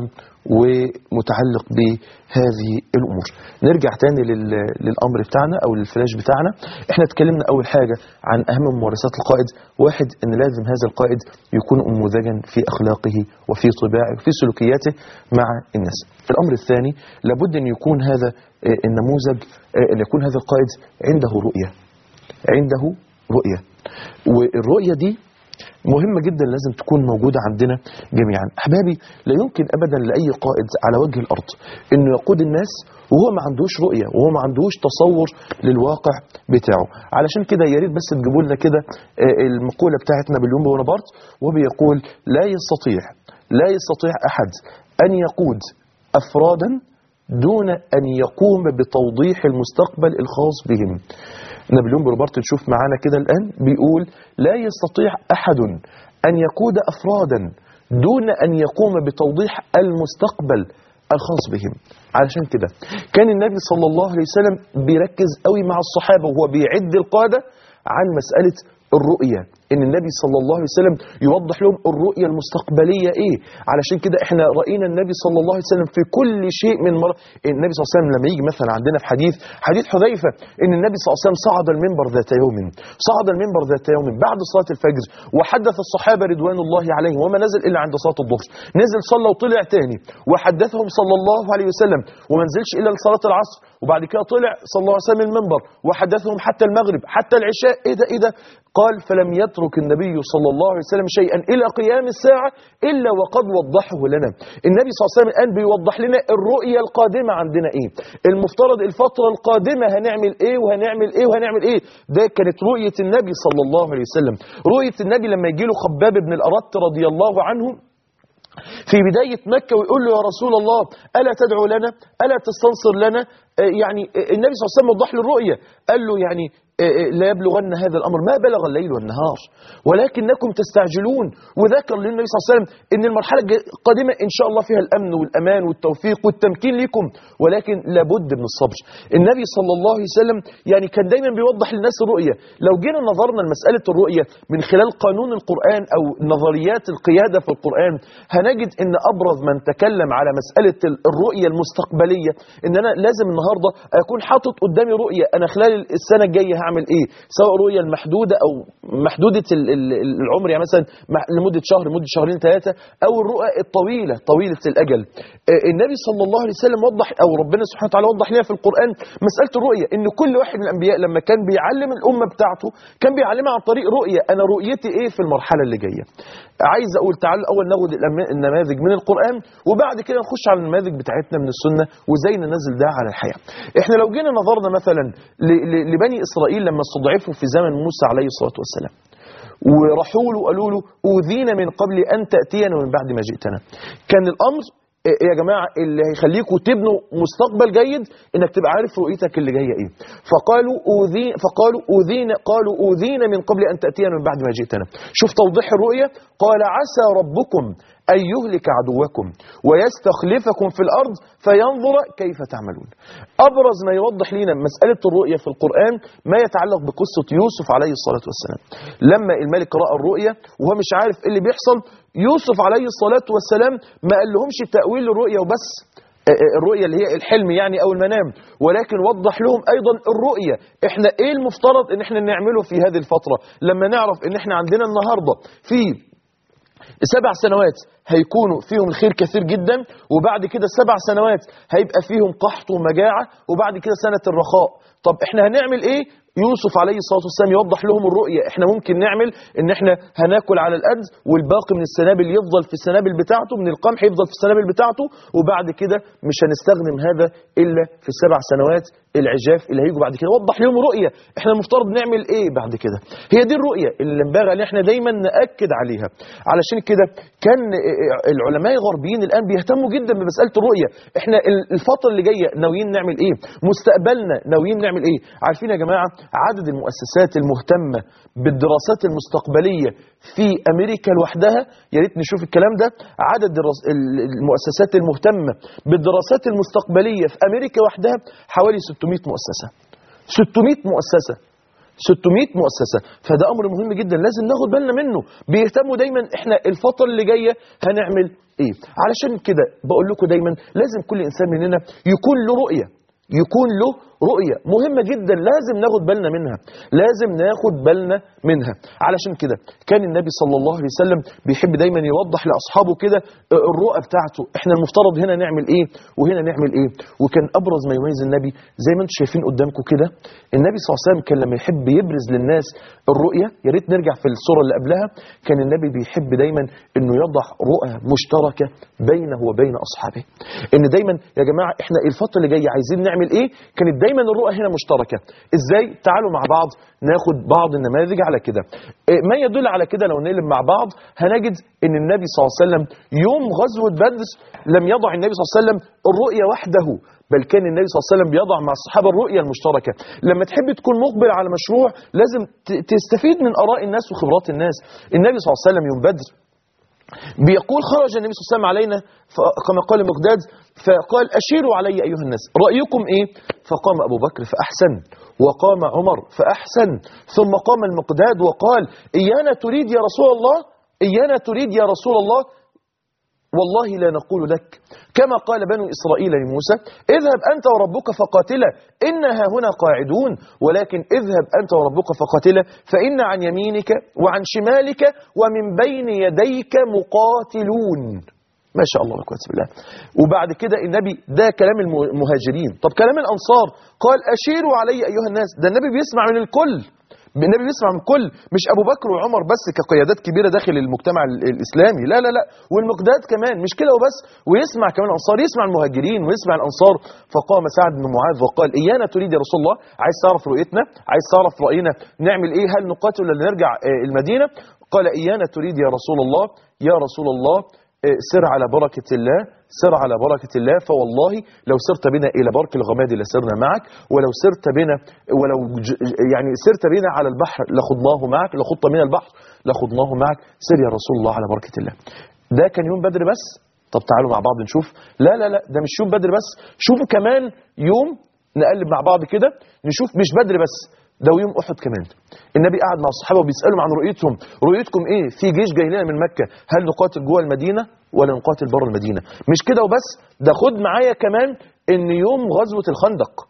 ومتعلق بهذه الامور نرجع تاني لل- للامر بتاعنا او للفلاش بتاعنا احنا اتكلمنا اول حاجه عن اهم ممارسات القائد واحد ان لازم هذا القائد يكون انموذجا في اخلاقه وفي طباعه وفي سلوكياته مع الناس الامر الثاني لابد ان يكون هذا آه، النموذج آه، ان يكون هذا القائد عنده رؤيه عنده رؤيه والرؤيه دي مهمة جدا لازم تكون موجودة عندنا جميعا أحبابي لا يمكن أبدا لأي قائد على وجه الأرض أنه يقود الناس وهو ما عندوش رؤية وهو ما عندوش تصور للواقع بتاعه علشان كده يا ريت بس تجيبوا لنا كده آه، المقولة بتاعت نابليون بونابرت وبيقول لا يستطيع لا يستطيع أحد أن يقود أفرادا دون أن يقوم بتوضيح المستقبل الخاص بهم نابليون بونابرت نشوف معانا كده الآن بيقول لا يستطيع أحد أن يقود أفرادا دون أن يقوم بتوضيح المستقبل الخاص بهم علشان كده كان النبي صلى الله عليه وسلم بيركز قوي مع الصحابة وهو بيعد القادة عن مسألة الرؤية ان النبي صلى الله عليه وسلم يوضح لهم الرؤية المستقبلية ايه علشان كده احنا رأينا النبي صلى الله عليه وسلم في كل شيء من مر... النبي صلى الله عليه وسلم لما يجي مثلا عندنا في حديث حديث حذيفة ان النبي صلى الله عليه وسلم صعد المنبر ذات يوم صعد المنبر ذات يوم بعد صلاة الفجر وحدث الصحابة رضوان الله عليهم وما نزل الا عند صلاة الظهر نزل صلى وطلع تاني وحدثهم صلى الله عليه وسلم وما نزلش الا لصلاة العصر وبعد كده طلع صلى الله عليه وسلم المنبر وحدثهم حتى المغرب حتى العشاء ايه ده ايه ده قال فلم يترك النبي صلى الله عليه وسلم شيئا الى قيام الساعه الا وقد وضحه لنا النبي صلى الله عليه وسلم الان بيوضح لنا الرؤيه القادمه عندنا ايه المفترض الفتره القادمه هنعمل ايه وهنعمل ايه وهنعمل ايه ده كانت رؤيه النبي صلى الله عليه وسلم رؤيه النبي لما يجي له خباب بن الارت رضي الله عنه في بداية مكة ويقول له يا رسول الله ألا تدعو لنا ألا تستنصر لنا آه، يعني آه، النبي صلى الله عليه وسلم وضح له الرؤية قال له يعني آه، آه، لا يبلغن هذا الأمر ما بلغ الليل والنهار ولكنكم تستعجلون وذكر للنبي صلى الله عليه وسلم أن المرحلة الج- القادمة إن شاء الله فيها الأمن والأمان والتوفيق والتمكين لكم ولكن لابد من الصبر النبي صلى الله عليه وسلم يعني كان دايما بيوضح للناس الرؤية لو جينا نظرنا لمسألة الرؤية من خلال قانون القرآن أو نظريات القيادة في القرآن هنجد أن أبرز من تكلم على مسألة ال- الرؤية المستقبلية أن أنا لازم النهاردة أكون حاطط قدامي رؤية أنا خلال السنة الجاية هعمل ايه سواء الرؤيه المحدوده او محدوده ال- ال- ال- العمر يعني مثلا مع- لمده شهر لمده شهرين ثلاثه او الرؤى الطويله طويله الاجل آه، النبي صلى الله عليه وسلم وضح او ربنا سبحانه وتعالى وضح لنا في القران مساله الرؤيه ان كل واحد من الانبياء لما كان بيعلم الامه بتاعته كان بيعلمها عن طريق رؤيه انا رؤيتي ايه في المرحله اللي جايه عايز اقول تعالوا الاول ناخد الأم- النماذج من القران وبعد كده نخش على النماذج بتاعتنا من السنه وازاي ننزل ده على الحياه احنا لو جينا نظرنا مثلا ل- ل- لبني اسرائيل لما استضعفوا في زمن موسى عليه الصلاه والسلام وراحوا له وقالوا له اوذينا من قبل ان تاتينا ومن بعد ما جئتنا كان الامر إيه يا جماعه اللي هيخليكم تبنوا مستقبل جيد انك تبقى عارف رؤيتك اللي جايه ايه فقالوا اوذي فقالوا اوذينا قالوا اوذينا من قبل ان تاتينا من بعد ما جئتنا شوف توضيح الرؤيه قال عسى ربكم ان يهلك عدوكم ويستخلفكم في الارض فينظر كيف تعملون ابرز ما يوضح لنا مساله الرؤيه في القران ما يتعلق بقصه يوسف عليه الصلاه والسلام لما الملك راى الرؤيه وهو مش عارف ايه اللي بيحصل يوسف عليه الصلاه والسلام ما قال لهمش تاويل الرؤيه وبس الرؤية اللي هي الحلم يعني أو المنام ولكن وضح لهم أيضا الرؤية إحنا إيه المفترض إن إحنا نعمله في هذه الفترة لما نعرف إن إحنا عندنا النهاردة في سبع سنوات هيكونوا فيهم الخير كثير جدا وبعد كده سبع سنوات هيبقى فيهم قحط ومجاعة وبعد كده سنة الرخاء طب احنا هنعمل ايه يوسف عليه الصلاة والسلام يوضح لهم الرؤية احنا ممكن نعمل ان احنا هناكل على القد والباقي من السنابل يفضل في السنابل بتاعته من القمح يفضل في السنابل بتاعته وبعد كده مش هنستخدم هذا الا في السبع سنوات العجاف اللي هيجوا بعد كده وضح لهم رؤية احنا المفترض نعمل ايه بعد كده هي دي الرؤية اللي ينبغي ان احنا دايما نأكد عليها علشان كده كان العلماء الغربيين الان بيهتموا جدا بمسألة الرؤية احنا الفترة اللي جاية ناويين نعمل ايه مستقبلنا ناويين نعمل ايه عارفين يا جماعة عدد المؤسسات المهتمة بالدراسات المستقبلية في امريكا لوحدها يا ريت نشوف الكلام ده عدد الرس- ال- المؤسسات المهتمة بالدراسات المستقبلية في امريكا وحدها حوالي 600 مؤسسة 600 مؤسسة 600 مؤسسة فده أمر مهم جدا لازم ناخد بالنا منه بيهتموا دايما احنا الفترة اللي جاية هنعمل ايه علشان كده بقول لكم دايما لازم كل إنسان مننا يكون له رؤية يكون له رؤية مهمة جدا لازم ناخد بالنا منها لازم ناخد بالنا منها علشان كده كان النبي صلى الله عليه وسلم بيحب دايما يوضح لأصحابه كده الرؤى بتاعته احنا المفترض هنا نعمل ايه وهنا نعمل ايه وكان أبرز ما يميز النبي زي ما انتم شايفين قدامكم كده النبي صلى الله عليه وسلم كان لما يحب يبرز للناس الرؤية يا ريت نرجع في الصورة اللي قبلها كان النبي بيحب دايما انه يضع رؤى مشتركة بينه وبين أصحابه ان دايما يا جماعة احنا الفترة اللي جاية عايزين نعمل ايه كانت دايما الرؤى هنا مشتركة ازاي تعالوا مع بعض ناخد بعض النماذج على كده إيه ما يدل على كده لو نقلب مع بعض هنجد ان النبي صلى الله عليه وسلم يوم غزوة بدر لم يضع النبي صلى الله عليه وسلم الرؤية وحده بل كان النبي صلى الله عليه وسلم بيضع مع الصحابة الرؤية المشتركة لما تحب تكون مقبل على مشروع لازم ت- تستفيد من آراء الناس وخبرات الناس النبي صلى الله عليه وسلم يوم بدر بيقول خرج النبي صلى الله عليه وسلم علينا ف- كما قال مقداد فقال أشيروا علي أيها الناس رأيكم إيه فقام أبو بكر فأحسن وقام عمر فأحسن ثم قام المقداد وقال إيانا تريد يا رسول الله إيانا تريد يا رسول الله والله لا نقول لك كما قال بنو إسرائيل لموسى اذهب أنت وربك فقاتلا إنها هنا قاعدون ولكن اذهب أنت وربك فقاتلا فإن عن يمينك وعن شمالك ومن بين يديك مقاتلون ما شاء الله لا قوه الا بالله وبعد كده النبي ده كلام الم- المهاجرين طب كلام الأنصار قال أشيروا علي أيها الناس ده النبي بيسمع من الكل النبي بيسمع من كل مش ابو بكر وعمر بس كقيادات كبيره داخل المجتمع ال- الاسلامي لا لا لا والمقداد كمان مش كده وبس ويسمع كمان الانصار يسمع المهاجرين ويسمع الانصار فقام سعد بن معاذ وقال ايانا تريد يا رسول الله عايز تعرف رؤيتنا عايز تعرف راينا نعمل ايه هل نقاتل ولا نرجع آه، المدينه قال ايانا تريد يا رسول الله يا رسول الله آه، سر على بركه الله سر على بركة الله فوالله لو سرت بنا إلى برك الغماد لسرنا معك ولو سرت بنا ولو ج- ج- يعني سرت بنا على البحر لخضناه معك لخضت من البحر لخضناه معك سر يا رسول الله على بركة الله ده كان يوم بدر بس طب تعالوا مع بعض نشوف لا لا لا ده مش يوم بدر بس شوفوا كمان يوم نقلب مع بعض كده نشوف مش بدر بس ده يوم احد كمان النبي قعد مع الصحابه وبيسالهم عن رؤيتهم رؤيتكم ايه في جيش جاي لنا من مكه هل نقاتل جوه المدينه ولا نقاتل بره المدينه مش كده وبس ده خد معايا كمان ان يوم غزوه الخندق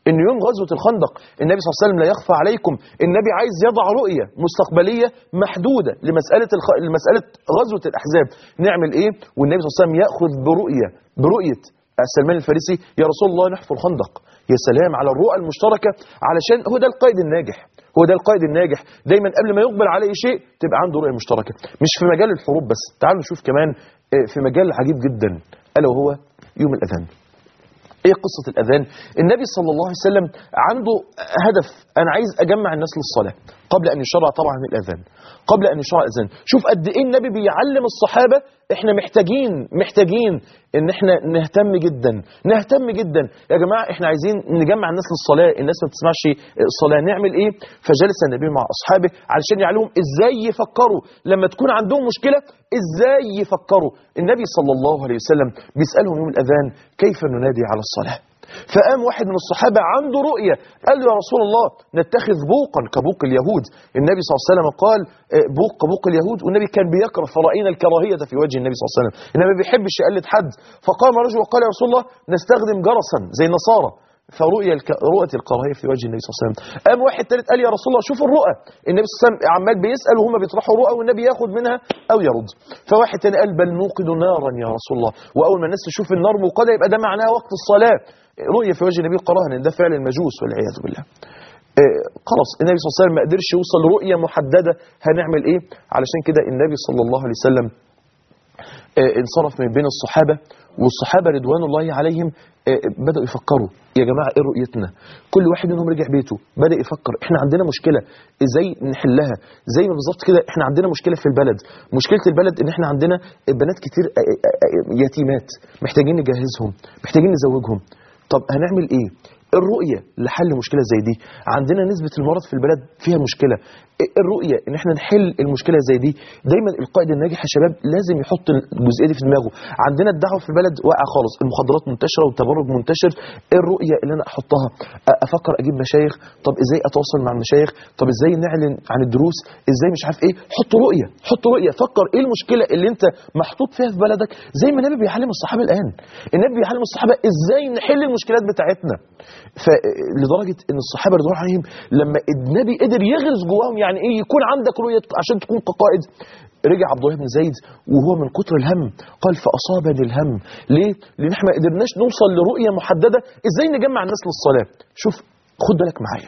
ان يوم غزوه الخندق النبي صلى الله عليه وسلم لا يخفى عليكم النبي عايز يضع رؤيه مستقبليه محدوده لمساله الخ... لمساله غزوه الاحزاب نعمل ايه والنبي صلى الله عليه وسلم ياخذ برؤيه برؤيه سلمان الفارسي يا رسول الله نحفر الخندق يا سلام على الرؤى المشتركه علشان هو ده القائد الناجح هو ده القائد الناجح دايما قبل ما يقبل على اي شيء تبقى عنده رؤيه مشتركه مش في مجال الحروب بس تعالوا نشوف كمان آه، في مجال عجيب جدا الا وهو يوم الاذان ايه قصة الاذان النبي صلى الله عليه وسلم عنده هدف انا عايز اجمع الناس للصلاة قبل ان يشرع طبعا الاذان قبل ان يشرع الاذان شوف قد ايه النبي بيعلم الصحابة احنا محتاجين محتاجين ان احنا نهتم جدا نهتم جدا يا جماعة احنا عايزين نجمع الناس للصلاة الناس ما بتسمعش الصلاة نعمل ايه فجلس النبي مع اصحابه علشان يعلمهم ازاي يفكروا لما تكون عندهم مشكلة ازاي يفكروا النبي صلى الله عليه وسلم بيسألهم يوم الاذان كيف ننادي على الصلاة فقام واحد من الصحابة عنده رؤية قال له يا رسول الله نتخذ بوقا كبوق اليهود النبي صلى الله عليه وسلم قال آه، بوق كبوق اليهود والنبي كان بيكره فرأينا الكراهية في وجه النبي صلى الله عليه وسلم النبي ما بيحبش يقلد حد فقام رجل وقال يا رسول الله نستخدم جرسا زي النصارى فرؤية الك... رؤية الكراهية في وجه النبي صلى الله عليه وسلم قام واحد تالت قال يا رسول الله شوف الرؤى النبي صلى الله عليه وسلم عمال بيسأل وهم بيطرحوا رؤى والنبي ياخد منها أو يرد فواحد تاني قال بل نوقد نارا يا رسول الله وأول ما الناس تشوف النار موقدة يبقى ده معناها وقت الصلاة رؤية في وجه النبي الكراهة ده فعل المجوس والعياذ بالله آه، خلاص النبي صلى الله عليه وسلم ما قدرش يوصل لرؤية محددة هنعمل ايه علشان كده النبي صلى الله عليه وسلم آه، انصرف من بين الصحابة والصحابة رضوان الله عليهم آه، بدأوا يفكروا يا جماعة ايه رؤيتنا كل واحد منهم رجع بيته بدأ يفكر احنا عندنا مشكلة ازاي نحلها زي ما بالظبط كده احنا عندنا مشكلة في البلد مشكلة البلد ان احنا عندنا بنات كتير آه، آه، آه، يتيمات محتاجين نجهزهم محتاجين نزوجهم طب هنعمل ايه الرؤية لحل مشكلة زي دي عندنا نسبة المرض في البلد فيها مشكلة الرؤية ان احنا نحل المشكلة زي دي دايما القائد الناجح يا شباب لازم يحط الجزئية دي في دماغه عندنا الدعوة في البلد واقع خالص المخدرات منتشرة والتبرج منتشر الرؤية اللي انا احطها أ- افكر اجيب مشايخ طب ازاي اتواصل مع المشايخ طب ازاي نعلن عن الدروس ازاي مش عارف ايه حط رؤية حط رؤية فكر ايه المشكلة اللي انت محطوط فيها في بلدك زي ما النبي بيعلم الصحابة الان النبي بيعلم الصحابة ازاي نحل المشكلات بتاعتنا فلدرجة ان الصحابة رضوان الله عليهم لما النبي قدر يغرس جواهم يعني ايه يكون عندك رؤية عشان تكون كقائد رجع عبد الله بن زيد وهو من كتر الهم قال فأصابني الهم ليه؟ لأن احنا ما قدرناش نوصل لرؤية محددة ازاي نجمع الناس للصلاة شوف خد بالك معايا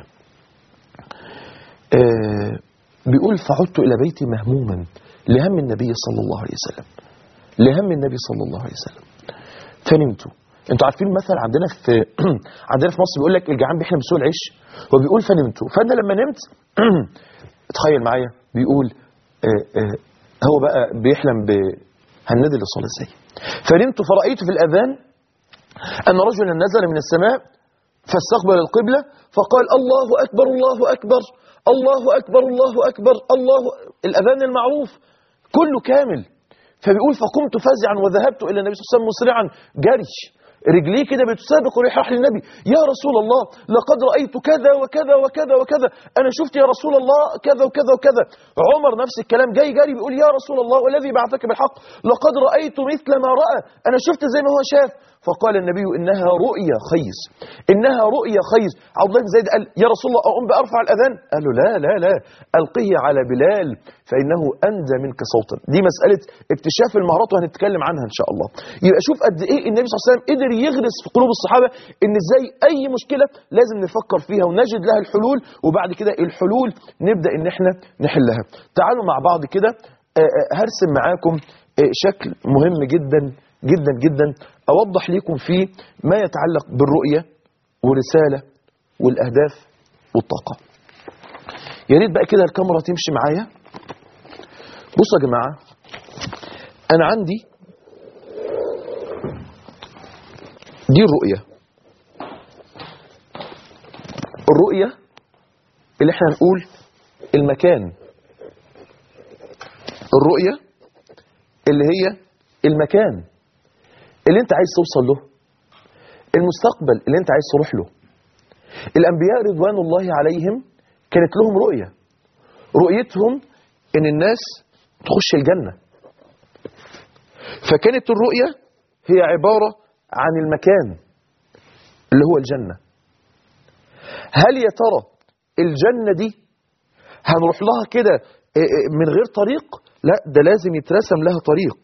آه بيقول فعدت إلى بيتي مهموما لهم النبي صلى الله عليه وسلم لهم النبي صلى الله عليه وسلم فنمت انتوا عارفين مثل عندنا في عندنا في مصر بيقول لك الجعان بيحلم بسوء العيش هو بيقول فنمت فانا لما نمت تخيل معايا بيقول آه آه هو بقى بيحلم ب هننادي للصلاه ازاي فنمت فرأيت في الأذان أن رجلا نزل من السماء فاستقبل القبلة فقال الله أكبر الله أكبر الله أكبر الله أكبر الله الأذان المعروف كله كامل فبيقول فقمت فزعا وذهبت إلى النبي صلى الله عليه وسلم مسرعا جري رجليه كده بتسابق وريح راح للنبي يا رسول الله لقد رأيت كذا وكذا وكذا وكذا أنا شفت يا رسول الله كذا وكذا وكذا عمر نفس الكلام جاي جاري بيقول يا رسول الله والذي بعثك بالحق لقد رأيت مثل ما رأى أنا شفت زي ما هو شاف فقال النبي إنها رؤيا خيس إنها رؤيا خيس عبد الله بن زيد قال يا رسول الله أقوم بأرفع الأذان قال له لا لا لا ألقيه على بلال فإنه أندى منك صوتا دي مسألة اكتشاف المهارات وهنتكلم عنها إن شاء الله يبقى شوف قد إيه النبي صلى الله عليه وسلم قدر يغرس في قلوب الصحابة إن إزاي أي مشكلة لازم نفكر فيها ونجد لها الحلول وبعد كده الحلول نبدأ إن إحنا نحلها تعالوا مع بعض كده آه، آه، هرسم معاكم آه، شكل مهم جدا جدا جدا أوضح لكم فيه ما يتعلق بالرؤية والرسالة والأهداف والطاقة يا ريت بقى كده الكاميرا تمشي معايا بصوا يا جماعة أنا عندي دي الرؤية الرؤية اللي احنا هنقول المكان الرؤية اللي هي المكان اللي انت عايز توصل له المستقبل اللي انت عايز تروح له الانبياء رضوان الله عليهم كانت لهم رؤية رؤيتهم ان الناس تخش الجنة فكانت الرؤية هي عبارة عن المكان اللي هو الجنة هل يا ترى الجنة دي هنروح لها كده إيه إيه من غير طريق لا ده لازم يترسم لها طريق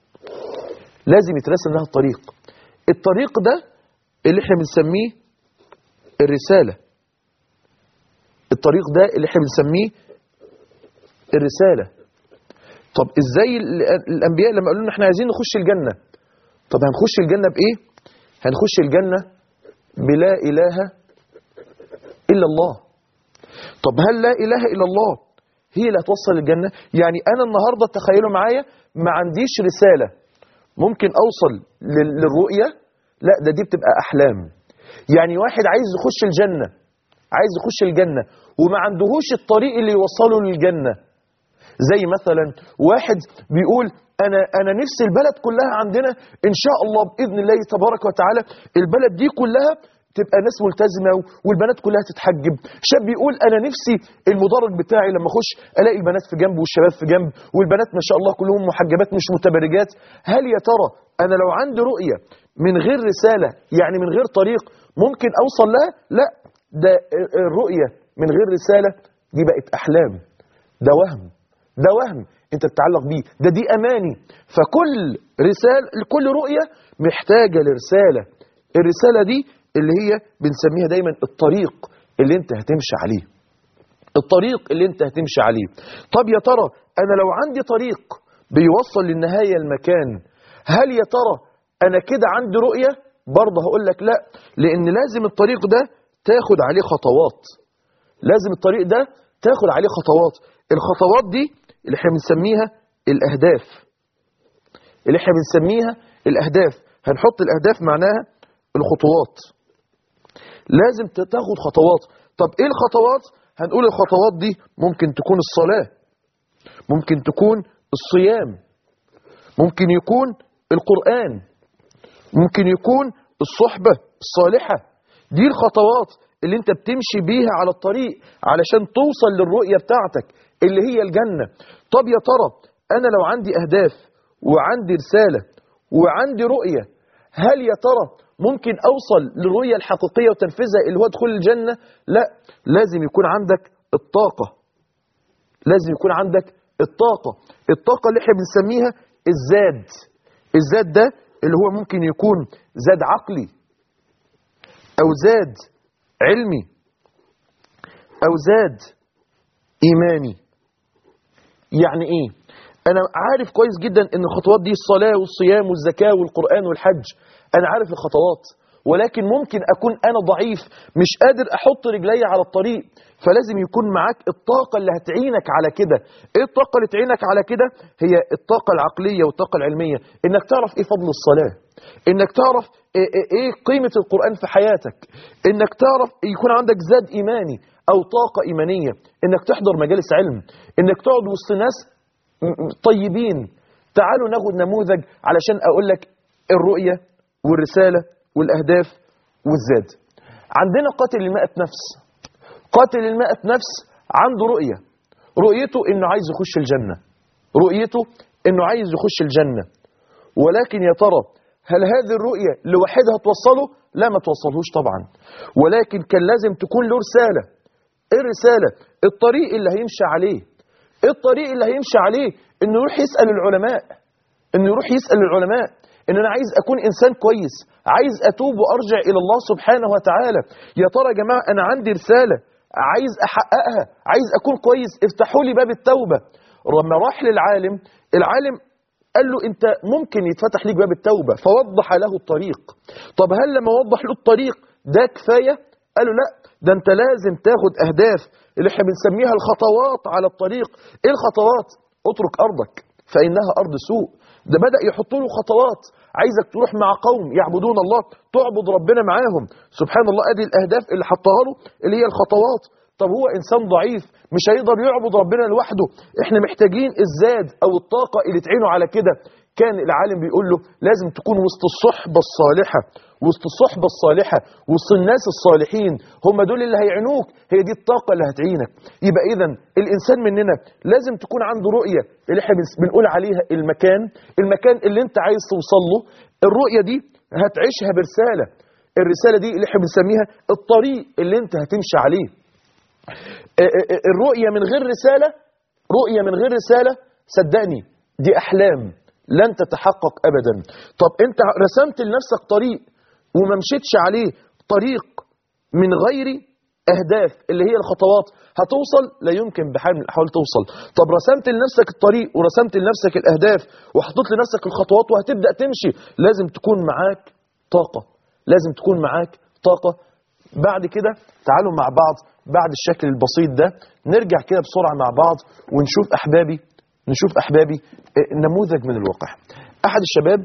لازم يترسم لها طريق الطريق ده اللي احنا بنسميه الرسالة الطريق ده اللي احنا بنسميه الرسالة طب ازاي ال- الانبياء لما قالوا لنا احنا عايزين نخش الجنة طب هنخش الجنة بايه هنخش الجنة بلا اله الا الله طب هل لا اله الا الله هي اللي هتوصل الجنة يعني انا النهاردة تخيلوا معايا ما عنديش رسالة ممكن اوصل لل- للرؤية لا ده دي بتبقى احلام يعني واحد عايز يخش الجنة عايز يخش الجنة وما عندهوش الطريق اللي يوصله للجنة زي مثلا واحد بيقول انا انا نفسي البلد كلها عندنا ان شاء الله باذن الله تبارك وتعالى البلد دي كلها تبقى ناس ملتزمه والبنات كلها تتحجب شاب بيقول انا نفسي المدرج بتاعي لما اخش الاقي البنات في جنب والشباب في جنب والبنات ما شاء الله كلهم محجبات مش متبرجات هل يا ترى انا لو عندي رؤيه من غير رساله يعني من غير طريق ممكن اوصل لها لا ده الرؤيه من غير رساله دي بقت احلام ده وهم ده وهم انت بتتعلق بيه ده دي اماني فكل رسالة كل رؤية محتاجة لرسالة الرسالة دي اللي هي بنسميها دايما الطريق اللي انت هتمشي عليه الطريق اللي انت هتمشي عليه طب يا ترى انا لو عندي طريق بيوصل للنهاية المكان هل يا ترى انا كده عندي رؤية برضه هقول لك لا لان لازم الطريق ده تاخد عليه خطوات لازم الطريق ده تاخد عليه خطوات الخطوات دي اللي احنا بنسميها الاهداف اللي احنا بنسميها الاهداف هنحط الاهداف معناها الخطوات لازم تاخد خطوات طب ايه الخطوات هنقول الخطوات دي ممكن تكون الصلاة ممكن تكون الصيام ممكن يكون القرآن ممكن يكون الصحبة الصالحة دي الخطوات اللي انت بتمشي بيها على الطريق علشان توصل للرؤية بتاعتك اللي هي الجنة طب يا ترى انا لو عندي اهداف وعندي رسالة وعندي رؤية هل يا ترى ممكن اوصل للرؤية الحقيقية وتنفيذها اللي هو دخول الجنة لا لازم يكون عندك الطاقة لازم يكون عندك الطاقة الطاقة اللي احنا بنسميها الزاد الزاد ده اللي هو ممكن يكون زاد عقلي او زاد علمي او زاد ايماني يعني ايه انا عارف كويس جدا ان الخطوات دي الصلاة والصيام والزكاة والقرآن والحج انا عارف الخطوات ولكن ممكن اكون انا ضعيف مش قادر احط رجلي على الطريق فلازم يكون معاك الطاقة اللي هتعينك على كده ايه الطاقة اللي تعينك على كده هي الطاقة العقلية والطاقة العلمية انك تعرف ايه فضل الصلاة انك تعرف ايه, إيه, إيه قيمة القرآن في حياتك انك تعرف يكون عندك زاد ايماني او طاقة ايمانية انك تحضر مجالس علم انك تقعد وسط ناس طيبين تعالوا ناخد نموذج علشان اقول لك الرؤية والرسالة والاهداف والزاد عندنا قاتل المائة نفس قاتل المائة نفس عنده رؤية رؤيته انه عايز يخش الجنة رؤيته انه عايز يخش الجنة ولكن يا ترى هل هذه الرؤية لوحدها توصله لا ما توصلهوش طبعا ولكن كان لازم تكون له رسالة ايه الرسالة الطريق اللي هيمشي عليه ايه الطريق اللي هيمشي عليه انه يروح يسأل العلماء انه يروح يسأل العلماء ان انا عايز اكون انسان كويس عايز اتوب وارجع الى الله سبحانه وتعالى يا ترى يا جماعة انا عندي رسالة عايز احققها عايز اكون كويس افتحوا لي باب التوبة لما راح للعالم العالم قال له انت ممكن يتفتح ليك باب التوبة فوضح له الطريق طب هل لما وضح له الطريق ده كفاية قال له لا ده انت لازم تاخد اهداف اللي احنا بنسميها الخطوات على الطريق ايه الخطوات اترك ارضك فانها ارض سوء ده بدأ يحط له خطوات عايزك تروح مع قوم يعبدون الله تعبد ربنا معاهم سبحان الله ادي الاهداف اللي حطها له اللي هي الخطوات طب هو انسان ضعيف مش هيقدر يعبد ربنا لوحده احنا محتاجين الزاد او الطاقة اللي تعينه على كده كان العالم بيقول له لازم تكون وسط الصحبة الصالحة وسط الصحبة الصالحة وسط الناس الصالحين هم دول اللي هيعينوك هي دي الطاقة اللي هتعينك يبقى اذا الانسان مننا لازم تكون عنده رؤية اللي احنا بنقول عليها المكان المكان اللي انت عايز توصل له الرؤية دي هتعيشها برسالة الرسالة دي اللي احنا بنسميها الطريق اللي انت هتمشي عليه ا- ا- ا- الرؤية من غير رسالة رؤية من غير رسالة صدقني دي أحلام لن تتحقق أبدا طب انت رسمت لنفسك طريق وما مشيتش عليه طريق من غير أهداف اللي هي الخطوات هتوصل لا يمكن بحال من الأحوال توصل طب رسمت لنفسك الطريق ورسمت لنفسك الأهداف وحطيت لنفسك الخطوات وهتبدأ تمشي لازم تكون معاك طاقة لازم تكون معاك طاقة بعد كده تعالوا مع بعض بعد الشكل البسيط ده نرجع كده بسرعة مع بعض ونشوف أحبابي نشوف أحبابي آه، نموذج من الواقع أحد الشباب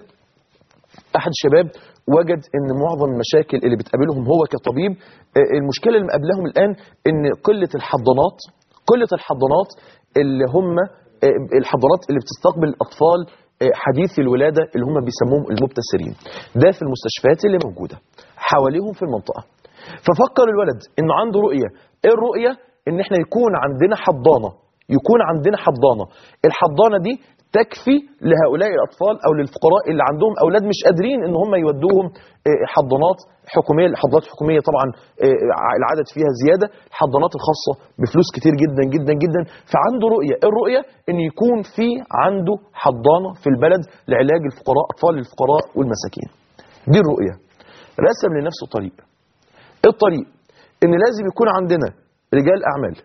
احد الشباب وجد ان معظم المشاكل اللي بتقابلهم هو كطبيب آه، المشكله اللي مقابلهم الان ان قله الحضانات قله الحضانات اللي هم آه، الحضانات اللي بتستقبل الاطفال آه، حديثي الولاده اللي هم بيسموهم المبتسرين ده في المستشفيات اللي موجوده حواليهم في المنطقه ففكر الولد انه عنده رؤيه ايه الرؤيه ان احنا يكون عندنا حضانه يكون عندنا حضانه الحضانه دي تكفي لهؤلاء الاطفال او للفقراء اللي عندهم اولاد مش قادرين ان هم يودوهم آه، حضانات حكوميه الحضانات الحكوميه طبعا آه، العدد فيها زياده الحضانات الخاصه بفلوس كتير جدا جدا جدا فعنده رؤيه إيه الرؤيه ان يكون في عنده حضانه في البلد لعلاج الفقراء اطفال الفقراء والمساكين دي الرؤيه رسم لنفسه طريق إيه الطريق ان لازم يكون عندنا رجال اعمال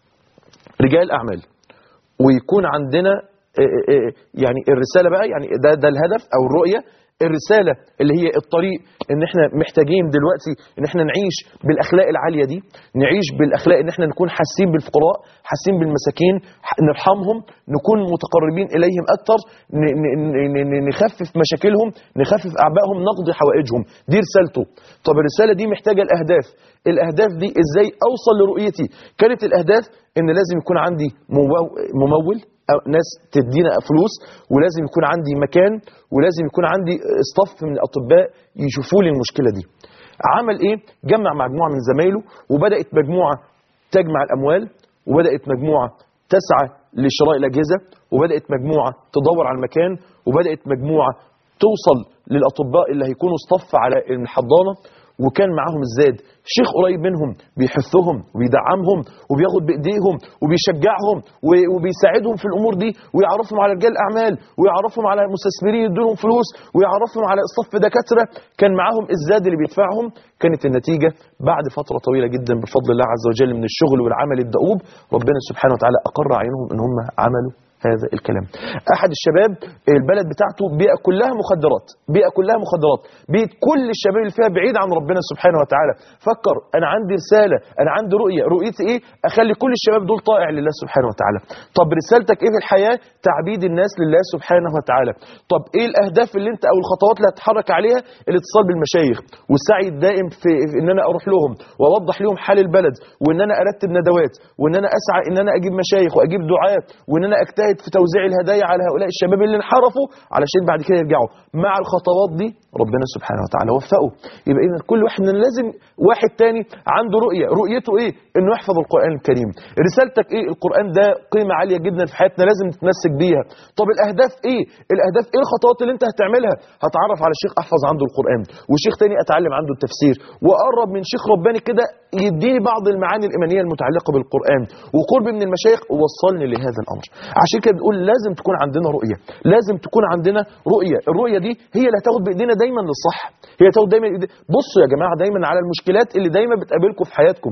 رجال اعمال ويكون عندنا آه، آه، يعني الرساله بقى يعني ده ده الهدف او الرؤيه الرساله اللي هي الطريق ان احنا محتاجين دلوقتي ان احنا نعيش بالاخلاق العاليه دي نعيش بالاخلاق ان احنا نكون حاسين بالفقراء حاسين بالمساكين ح- نرحمهم نكون متقربين اليهم اكثر ن- ن- ن- ن- نخفف مشاكلهم نخفف اعبائهم نقضي حوائجهم دي رسالته طب الرساله دي محتاجه الاهداف الاهداف دي ازاي اوصل لرؤيتي كانت الاهداف ان لازم يكون عندي ممو- ممول أو ناس تدينا فلوس ولازم يكون عندي مكان ولازم يكون عندي اصطف من الاطباء يشوفوا لي المشكله دي عمل ايه جمع مجموعه من زمايله وبدات مجموعه تجمع الاموال وبدات مجموعه تسعى لشراء الاجهزه وبدات مجموعه تدور على المكان وبدات مجموعه توصل للاطباء اللي هيكونوا اصطف على الحضانه وكان معاهم الزاد شيخ قريب منهم بيحثهم وبيدعمهم وبياخد بايديهم وبيشجعهم و- وبيساعدهم في الامور دي ويعرفهم على رجال اعمال ويعرفهم على مستثمرين يدولهم فلوس ويعرفهم على اصطف دكاتره كان معاهم الزاد اللي بيدفعهم كانت النتيجه بعد فتره طويله جدا بفضل الله عز وجل من الشغل والعمل الدؤوب ربنا سبحانه وتعالى اقر عينهم ان هم عملوا هذا الكلام احد الشباب البلد بتاعته بيئه كلها مخدرات بيئه كلها مخدرات بيئه كل الشباب اللي فيها بعيد عن ربنا سبحانه وتعالى فكر انا عندي رساله انا عندي رؤيه رؤيتي ايه اخلي كل الشباب دول طائع لله سبحانه وتعالى طب رسالتك ايه في الحياه تعبيد الناس لله سبحانه وتعالى طب ايه الاهداف اللي انت او الخطوات اللي هتتحرك عليها الاتصال بالمشايخ والسعي الدائم في, في ان انا اروح لهم واوضح لهم حال البلد وان انا ارتب ندوات وان انا اسعى ان انا اجيب مشايخ واجيب دعاة وان انا اجتهد في توزيع الهدايا على هؤلاء الشباب اللي انحرفوا علشان بعد كده يرجعوا مع الخطوات دي ربنا سبحانه وتعالى وفقه يبقى اذا كل واحد من لازم واحد تاني عنده رؤيه رؤيته ايه انه يحفظ القران الكريم رسالتك ايه القران ده قيمه عاليه جدا في حياتنا لازم نتمسك بيها طب الاهداف ايه الاهداف ايه الخطوات اللي انت هتعملها هتعرف على شيخ احفظ عنده القران وشيخ تاني اتعلم عنده التفسير واقرب من شيخ رباني كده يديني بعض المعاني الايمانيه المتعلقه بالقران وقرب من المشايخ ووصلني لهذا الامر عشان كده بنقول لازم تكون عندنا رؤيه لازم تكون عندنا رؤيه الرؤيه دي هي اللي هتاخد بايدينا دايما للصح هي هتاخد دايما بإيدينا. بصوا يا جماعه دايما على المشكلات اللي دايما بتقابلكم في حياتكم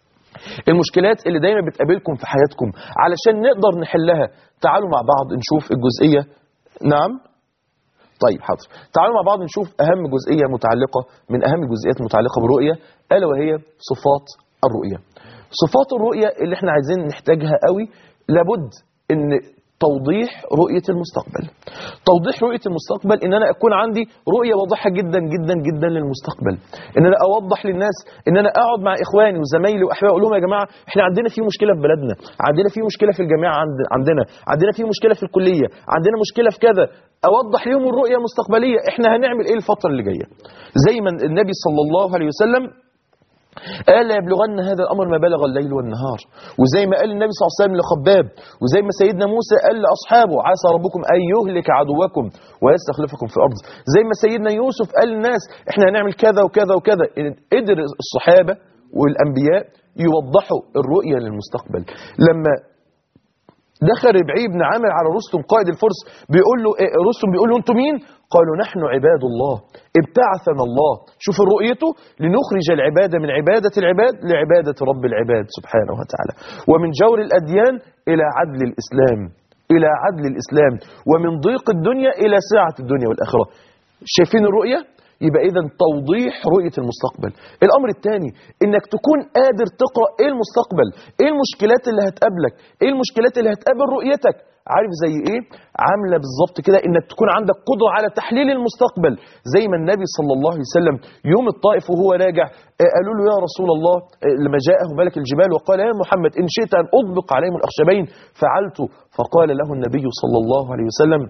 المشكلات اللي دايما بتقابلكم في حياتكم علشان نقدر نحلها تعالوا مع بعض نشوف الجزئيه نعم طيب حاضر تعالوا مع بعض نشوف اهم جزئيه متعلقه من اهم الجزئيات المتعلقه بالرؤيه الا وهي صفات الرؤيه صفات الرؤيه اللي احنا عايزين نحتاجها قوي لابد ان توضيح رؤية المستقبل توضيح رؤية المستقبل ان انا اكون عندي رؤية واضحة جدا جدا جدا للمستقبل ان انا اوضح للناس ان انا اقعد مع اخواني وزمايلي واحبابي اقول لهم يا جماعة احنا عندنا في مشكلة في بلدنا عندنا في مشكلة في الجامعة عند- عندنا عندنا في مشكلة في الكلية عندنا مشكلة في كذا اوضح لهم الرؤية المستقبلية احنا هنعمل ايه الفترة اللي جاية زي ما النبي صلى الله عليه وسلم قال لا يبلغن هذا الامر ما بلغ الليل والنهار وزي ما قال النبي صلى الله عليه وسلم لخباب وزي ما سيدنا موسى قال لاصحابه عسى ربكم ان يهلك عدوكم ويستخلفكم في الارض زي ما سيدنا يوسف قال للناس احنا هنعمل كذا وكذا وكذا قدر الصحابه والانبياء يوضحوا الرؤيه للمستقبل لما دخل ربعي بن عامر على رستم قائد الفرس بيقول له إيه رستم بيقول له انتم مين قالوا نحن عباد الله ابتعثنا الله شوف رؤيته لنخرج العبادة من عبادة العباد لعبادة رب العباد سبحانه وتعالى ومن جور الأديان إلى عدل الإسلام إلى عدل الإسلام ومن ضيق الدنيا إلى سعة الدنيا والآخرة شايفين الرؤية؟ يبقى إذا توضيح رؤية المستقبل الأمر الثاني إنك تكون قادر تقرأ إيه المستقبل إيه المشكلات اللي هتقابلك إيه المشكلات اللي هتقابل رؤيتك عارف زي ايه عامله بالظبط كده انك تكون عندك قدره على تحليل المستقبل زي ما النبي صلى الله عليه وسلم يوم الطائف وهو راجع آه، قالوا له يا رسول الله آه، لما جاءه ملك الجبال وقال يا محمد ان شئت ان اطبق عليهم الاخشبين فعلت فقال له النبي صلى الله عليه وسلم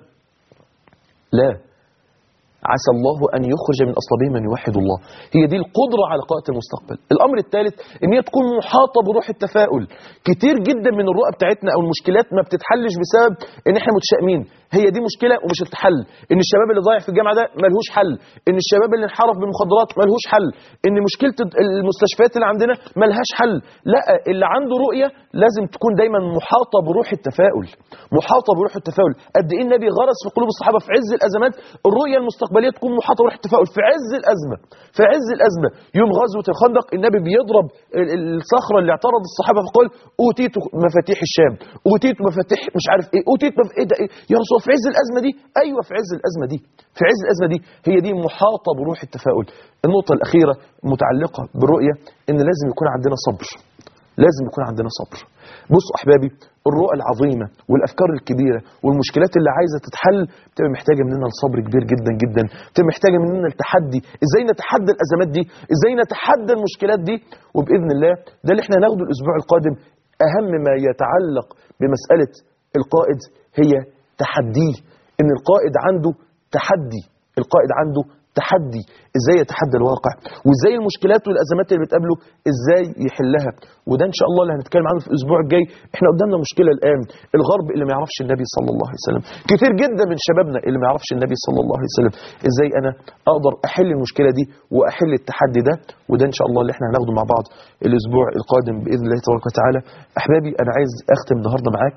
لا عسى الله أن يخرج من أصلابهم من يوحد الله هي دي القدرة على قراءة المستقبل الأمر الثالث أن هي تكون محاطة بروح التفاؤل كتير جدا من الرؤى بتاعتنا أو المشكلات ما بتتحلش بسبب أن احنا متشائمين هي دي مشكلة ومش هتتحل ان الشباب اللي ضايع في الجامعة ده ملهوش حل ان الشباب اللي انحرف بالمخدرات ملهوش حل ان مشكلة المستشفيات اللي عندنا ملهاش حل لا اللي عنده رؤية لازم تكون دايما محاطة بروح التفاؤل محاطة بروح التفاؤل قد ايه النبي غرس في قلوب الصحابة في عز الازمات الرؤية المستقبلية تكون محاطة بروح التفاؤل في عز الازمة في عز الازمة يوم غزوة الخندق النبي بيضرب ال- ال- الصخرة اللي اعترض الصحابة فقال اوتيت مفاتيح الشام اوتيت مفاتيح مش عارف ايه اوتيت مف... ايه ده ايه يا رسول الله في عز الازمة دي ايوه في عز الازمة دي في عز الازمة دي هي دي محاطة بروح التفاؤل النقطة الاخيرة متعلقة بالرؤية ان لازم يكون عندنا صبر لازم يكون عندنا صبر بصوا احبابي الرؤى العظيمه والافكار الكبيره والمشكلات اللي عايزه تتحل بتبقى محتاجه مننا لصبر كبير جدا جدا بتبقى محتاجه مننا التحدي ازاي نتحدى الازمات دي ازاي نتحدى المشكلات دي وباذن الله ده اللي احنا هناخده الاسبوع القادم اهم ما يتعلق بمساله القائد هي تحديه ان القائد عنده تحدي القائد عنده تحدي ازاي يتحدى الواقع وازاي المشكلات والازمات اللي بتقابله ازاي يحلها وده ان شاء الله اللي هنتكلم عنه في الاسبوع الجاي احنا قدامنا مشكله الان الغرب اللي ما يعرفش النبي صلى الله عليه وسلم كتير جدا من شبابنا اللي ما يعرفش النبي صلى الله عليه وسلم ازاي انا اقدر احل المشكله دي واحل التحدي ده وده ان شاء الله اللي احنا هناخده مع بعض الاسبوع القادم باذن الله تبارك وتعالى احبابي انا عايز اختم النهارده معاك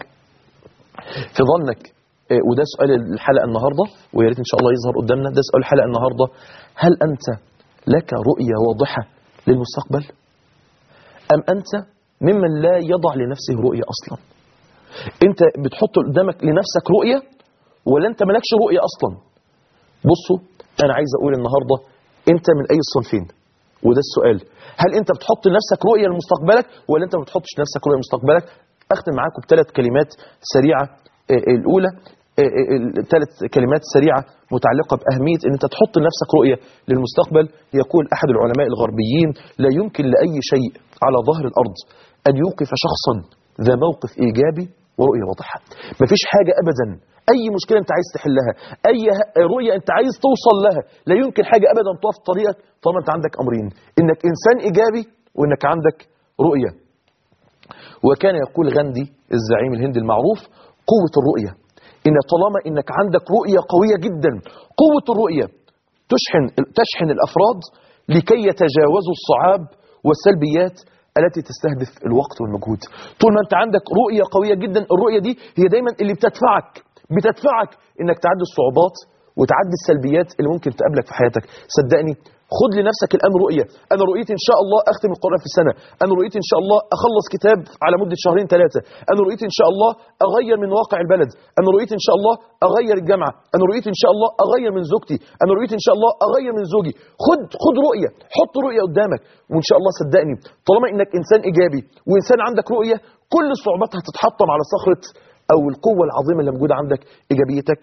في ظنك آه، وده سؤال الحلقه النهارده ويا ريت ان شاء الله يظهر قدامنا ده سؤال الحلقه النهارده هل انت لك رؤيه واضحه للمستقبل ام انت ممن لا يضع لنفسه رؤيه اصلا انت بتحط قدامك لنفسك رؤيه ولا انت مالكش رؤيه اصلا بصوا انا عايز اقول النهارده انت من اي الصنفين وده السؤال هل انت بتحط لنفسك رؤيه لمستقبلك ولا انت ما بتحطش لنفسك رؤيه لمستقبلك اختم معاكم بثلاث كلمات سريعه آه، الاولى ثلاث كلمات سريعه متعلقه باهميه ان انت تحط لنفسك رؤيه للمستقبل يقول احد العلماء الغربيين لا يمكن لاي شيء على ظهر الارض ان يوقف شخصا ذا موقف ايجابي ورؤيه واضحه مفيش حاجه ابدا اي مشكله انت عايز تحلها اي ه- رؤيه انت عايز توصل لها لا يمكن حاجه ابدا تقف في طريقك طالما انت عندك امرين انك انسان ايجابي وانك عندك رؤيه وكان يقول غاندي الزعيم الهندي المعروف قوة الرؤية إن طالما إنك عندك رؤية قوية جدا قوة الرؤية تشحن تشحن الأفراد لكي يتجاوزوا الصعاب والسلبيات التي تستهدف الوقت والمجهود طول ما أنت عندك رؤية قوية جدا الرؤية دي هي دايما اللي بتدفعك بتدفعك إنك تعدي الصعوبات وتعدي السلبيات اللي ممكن تقابلك في حياتك صدقني خد لنفسك الان رؤيه انا رؤيتي ان شاء الله اختم القران في السنه انا رؤيتي ان شاء الله اخلص كتاب على مده شهرين ثلاثه انا رؤيتي ان شاء الله اغير من واقع البلد انا رؤيتي ان شاء الله اغير الجامعه انا رؤيتي ان شاء الله اغير من زوجتي انا رؤيتي ان شاء الله اغير من زوجي خد خد رؤيه حط رؤيه قدامك وان شاء الله صدقني طالما انك انسان ايجابي وانسان عندك رؤيه كل الصعوبات هتتحطم على صخره او القوه العظيمه اللي موجوده عندك ايجابيتك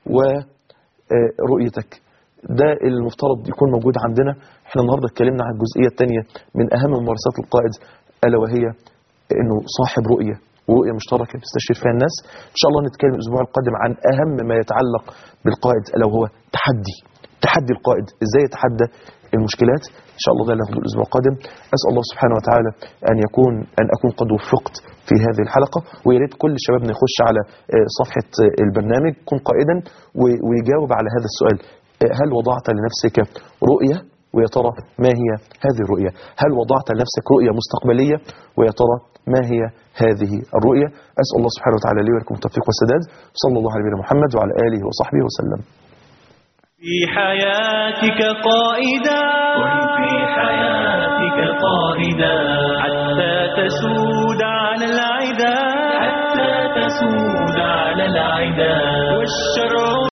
ورؤيتك ده المفترض يكون موجود عندنا احنا النهارده اتكلمنا عن الجزئيه الثانيه من اهم ممارسات القائد الا وهي انه صاحب رؤيه ورؤيه مشتركه بيستشير فيها الناس ان شاء الله نتكلم الاسبوع القادم عن اهم ما يتعلق بالقائد الا وهو تحدي تحدي القائد ازاي يتحدى المشكلات ان شاء الله ده اللي هناخده الاسبوع القادم اسال الله سبحانه وتعالى ان يكون ان اكون قد وفقت في هذه الحلقه ويا ريت كل شبابنا يخش على آه، صفحه آه، البرنامج كن قائدا و- ويجاوب على هذا السؤال آه، هل وضعت لنفسك رؤيه ويا ترى ما هي هذه الرؤيه هل وضعت لنفسك رؤيه مستقبليه ويا ترى ما هي هذه الرؤيه اسال الله سبحانه وتعالى لي ولكم التوفيق والسداد صلى الله على نبينا محمد وعلى اله وصحبه وسلم في حياتك قائدا كن في حياتك قائدا حتى تسود على العدا حتى تسود على العدا والشرع